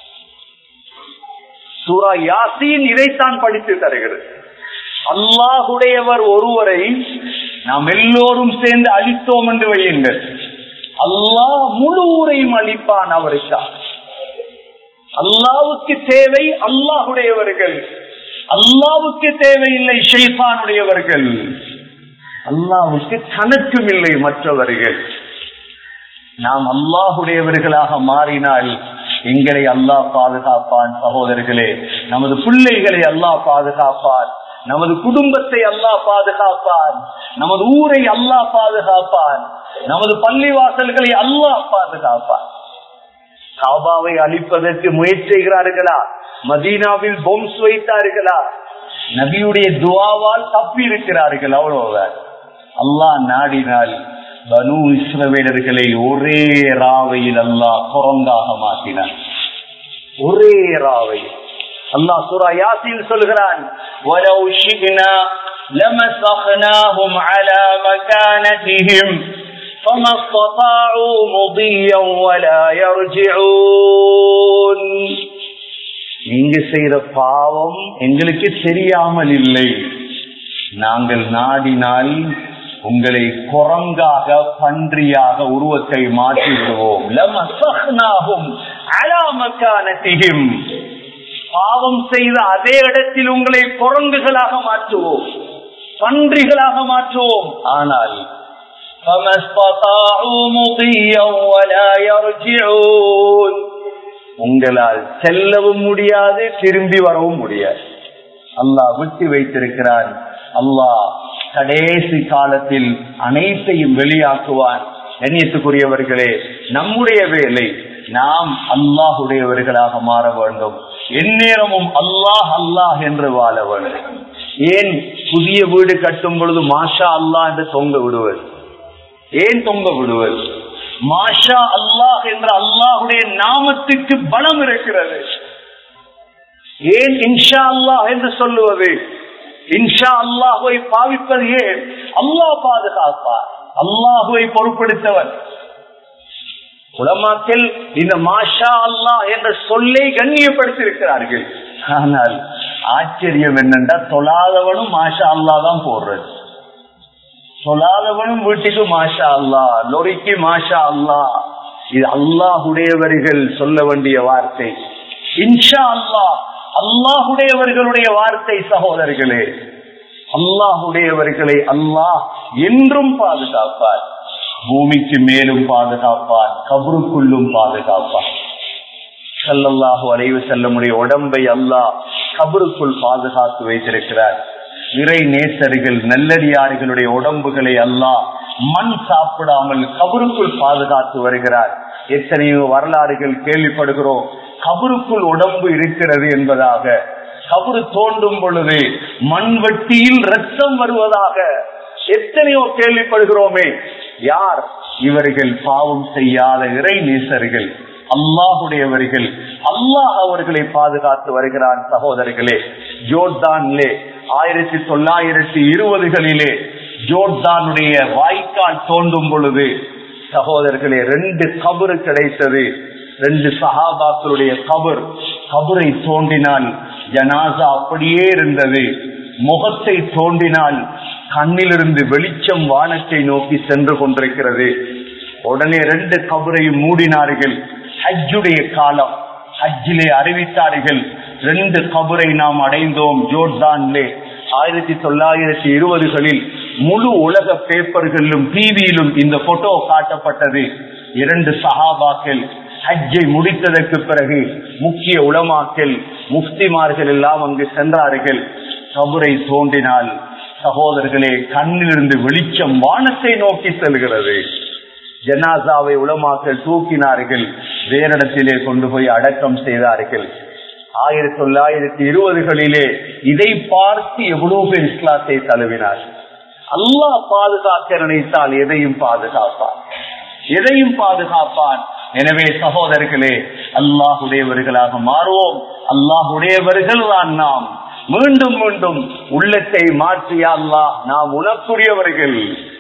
சூரா யாசின் இதைத்தான் படித்து தருகிறது அல்லாஹுடையவர் ஒருவரை நாம் எல்லோரும் சேர்ந்து அழித்தோம் என்று வையுங்கள் அல்லாஹ் முழு ஊரையும் அளிப்பான் அவருக்காக அல்லாவுக்கு தேவை அல்லாஹுடையவர்கள் அல்லாவுக்கு தேவையில்லை ஷெய்பானுடையவர்கள் அல்லாவுக்கு தனக்கும் இல்லை மற்றவர்கள் நாம் அல்லாஹுடையவர்களாக மாறினால் எங்களை அல்லாஹ் பாதுகாப்பான் சகோதரர்களே நமது பிள்ளைகளை அல்லாஹ் பாதுகாப்பான் நமது குடும்பத்தை அல்லாஹ் பாதுகாப்பான் நமது ஊரை அல்லாஹ் பாதுகாப்பான் நமது பள்ளிவாசல்களை அல்லாஹ் பாதுகாப்பான் காபாவை அழிப்பதற்கு முயற்சி செய்கிறார்களா மதீனாவில் பொம்ஸ் வைத்தார்களா நபியுடைய துவாவால் தப்பி இருக்கிறார்கள் அவ்வளவுதான் அல்லாஹ் நாடினால் பனு இஸ்ரவேலர்களை ஒரே ராவையில் அல்லாஹ் குரங்காக மாற்றினார் ஒரே ராவையில் அல்லாஹ் சூரா யாசின் சொல்கிறான் وَلَوْ شِئْنَا لَمَسَخْنَاهُمْ عَلَى مَكَانَتِهِمْ فَمَا اسْتَطَاعُوا مُضِيًّا وَلَا يَرْجِعُونَ நீங்க செய்த பாவம் எங்களுக்கு தெரியாமல் இல்லை நாங்கள் நாடினால் உங்களை குரங்காக பன்றியாக உருவத்தை மாற்றி விடுவோம் லமசஹ்னாஹும் அலா மக்கானத்திஹிம் பாவம் செய்த அதே இடத்தில் உங்களை குரங்குகளாக மாற்றுவோம் பன்றிகளாக மாற்றுவோம் ஆனால் உங்களால் செல்லவும் முடியாது திரும்பி வரவும் முடியாது அல்லாஹ் விட்டு வைத்திருக்கிறான் அல்லாஹ் கடைசி காலத்தில் அனைத்தையும் வெளியாக்குவான் கண்ணியத்துக்குரியவர்களே நம்முடைய வேலை நாம் அல்லாஹுடையவர்களாக மாற வேண்டும் எந்நேரமும் அல்லாஹ் அல்லாஹ் என்று வாழ வேண்டும் ஏன் புதிய வீடு கட்டும் பொழுது மாஷா அல்லாஹ் என்று தொங்க விடுவது ஏன் தொங்க விடுவது மாஷா அல்லாஹ் என்ற அல்லாஹுடைய நாமத்துக்கு பலம் இருக்கிறது ஏன் இன்ஷா அல்லாஹ் என்று சொல்லுவது இன்ஷா அல்லாஹுவை பாவிப்பது ஏன் அல்லாஹ் பாதுகாப்பார் அல்லாஹுவை பொறுப்படுத்தவர் உலமாக்கில் இந்த மாஷா அல்லாஹ் என்ற சொல்லை கண்ணியப்படுத்தியிருக்கிறார்கள் ஆனால் ஆச்சரியம் என்னென்றா தொழாதவனும் மாஷா அல்லா தான் போடுறது சொல்லாதவனும் வீட்டுக்கு மாஷா அல்லா லொரிக்கு மாஷா அல்லா இது அல்லாஹுடையவர்கள் சொல்ல வேண்டிய வார்த்தை இன்ஷா அல்லாஹ் அல்லாஹுடையவர்களுடைய வார்த்தை சகோதரர்களே அல்லாஹுடையவர்களை அல்லாஹ் என்றும் பாதுகாப்பார் பூமிக்கு மேலும் பாதுகாப்பார் கபருக்குள்ளும் பாதுகாப்பார் சல்லல்லாஹு அலைவு செல்லமுடைய உடம்பை அல்லாஹ் கபருக்குள் பாதுகாத்து வைத்திருக்கிறார் இறை நேசர்கள் நல்லடியார்களுடைய உடம்புகளை அல்லாஹ் மண் சாப்பிடாமல் கபருக்குள் பாதுகாத்து வருகிறார் எத்தனையோ வரலாறுகள் கேள்விப்படுகிறோம் கபருக்குள் உடம்பு இருக்கிறது என்பதாக கபரு தோண்டும் பொழுது மண்வெட்டியில் ரத்தம் வருவதாக எத்தனையோ கேள்விப்படுகிறோமே யார் இவர்கள் பாவம் செய்யாத இறை நேசர்கள் அல்லாஹுடையவர்கள் அல்லாஹ் அவர்களை பாதுகாத்து வருகிறான் சகோதரர்களே ஜோர்தான்லே ஆயிரத்தி தொள்ளாயிரத்தி இருபதுகளிலே ஜோர்தானுடைய வாய்க்கால் தோண்டும் பொழுது சகோதரர்களே ரெண்டு கபரு கிடைத்தது ரெண்டு சகாபாக்களுடைய கபர் கபரை தோண்டினால் ஜனாசா அப்படியே இருந்தது முகத்தை தோண்டினால் கண்ணிலிருந்து வெளிச்சம் வானத்தை நோக்கி சென்று கொண்டிருக்கிறது உடனே ரெண்டு கபரையும் மூடினார்கள் ஹஜ்ஜுடைய காலம் ஹஜ்ஜிலே அறிவித்தார்கள் ரெண்டு கபரை நாம் அடைந்தோம் ஜோர்தான்லே ஆயிரத்தி தொள்ளாயிரத்தி இருபதுகளில் முழு உலக பேப்பர்களிலும் டிவியிலும் இந்த போட்டோ காட்டப்பட்டது இரண்டு சஹாபாக்கள் ஹஜ்ஜை முடித்ததற்கு பிறகு முக்கிய உளமாக்கல் முஃப்திமார்கள் எல்லாம் அங்கு சென்றார்கள் கபரை தோண்டினால் சகோதரர்களே கண்ணிலிருந்து வெளிச்சம் வானத்தை நோக்கி செல்கிறது ஜனாசாவை உளமாக்கல் தூக்கினார்கள் வேறிடத்திலே கொண்டு போய் அடக்கம் செய்தார்கள் ஆயிரத்தி தொள்ளாயிரத்தி இருபதுகளிலே இதை பார்த்து எவ்வளவு பேர் இஸ்லாத்தை தழுவினார் அல்லாஹ் பாதுகாக்க நினைத்தால் எதையும் பாதுகாப்பான் எதையும் பாதுகாப்பான் எனவே சகோதரர்களே அல்லாஹுடையவர்களாக மாறுவோம் அல்லாஹுடையவர்கள் தான் நாம் மீண்டும் மீண்டும் உள்ளத்தை மாற்றிய அல்லாஹ் நாம் உனக்குரியவர்கள்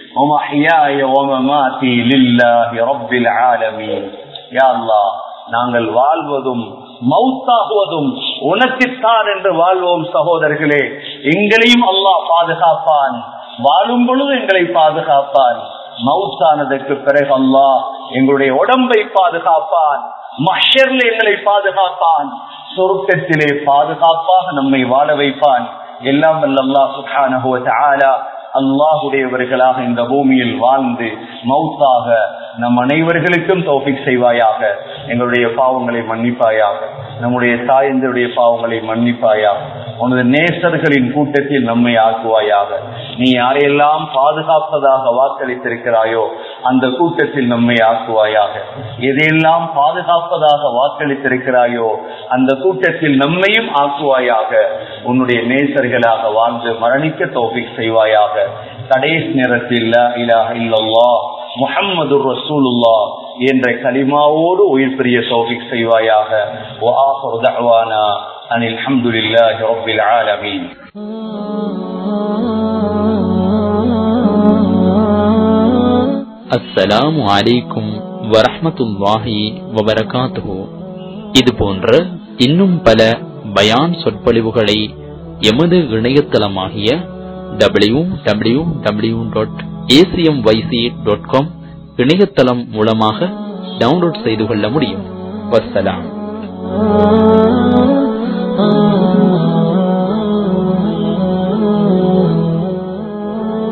நாங்கள் வாழ்வதும் மௌத்தாகுவதும் உனக்குத்தான் என்று வாழ்வோம் சகோதரர்களே எங்களையும் அல்லாஹ் பாதுகாப்பான் வாழும் பொழுது எங்களை பாதுகாப்பான் மவுத்தானதற்கு பிறகு அல்லாஹ் எங்களுடைய உடம்பை பாதுகாப்பான் மஷர்ல எங்களை பாதுகாப்பான் சொருக்கத்திலே பாதுகாப்பாக நம்மை வாழ வைப்பான் எல்லாம் வல்லல்லா சுகான அல்லாஹுடையவர்களாக இந்த பூமியில் வாழ்ந்து மௌத்தாக நம் அனைவர்களுக்கும் தோபிக் செய்வாயாக எங்களுடைய பாவங்களை மன்னிப்பாயாக நம்முடைய தாயந்தருடைய பாவங்களை மன்னிப்பாயாக உனது நேசர்களின் கூட்டத்தில் நம்மை ஆக்குவாயாக நீ யாரையெல்லாம் பாதுகாப்பதாக வாக்களித்திருக்கிறாயோ அந்த கூட்டத்தில் நம்மை ஆக்குவாயாக எதையெல்லாம் பாதுகாப்பதாக வாக்களித்திருக்கிறாயோ அந்த கூட்டத்தில் நம்மையும் ஆக்குவாயாக உன்னுடைய நேசர்களாக வாழ்ந்து மரணிக்க தோபிக் செய்வாயாக கடைசி நேரத்தில் முகம்மது ரசூலுல்லா என்ற கலிமாவோடு உயிர் பெரிய தோபிக் செய்வாயாக அனில் அல்ஹம்துலில்லாஹி ரப்பில் ஆலமீன் அஸ்ஸலாமு அலைக்கும் வரஹ்மத்துல்லாஹி வபரகாத்துஹு இது போன்ற இன்னும் பல பயான் சொற்பொழிவுகளை எமது இணையதளமாகிய W W W dot ACM YC dot com இணையதளம் மூலமாக டவுன்லோட் செய்து கொள்ள முடியும் வசலாம்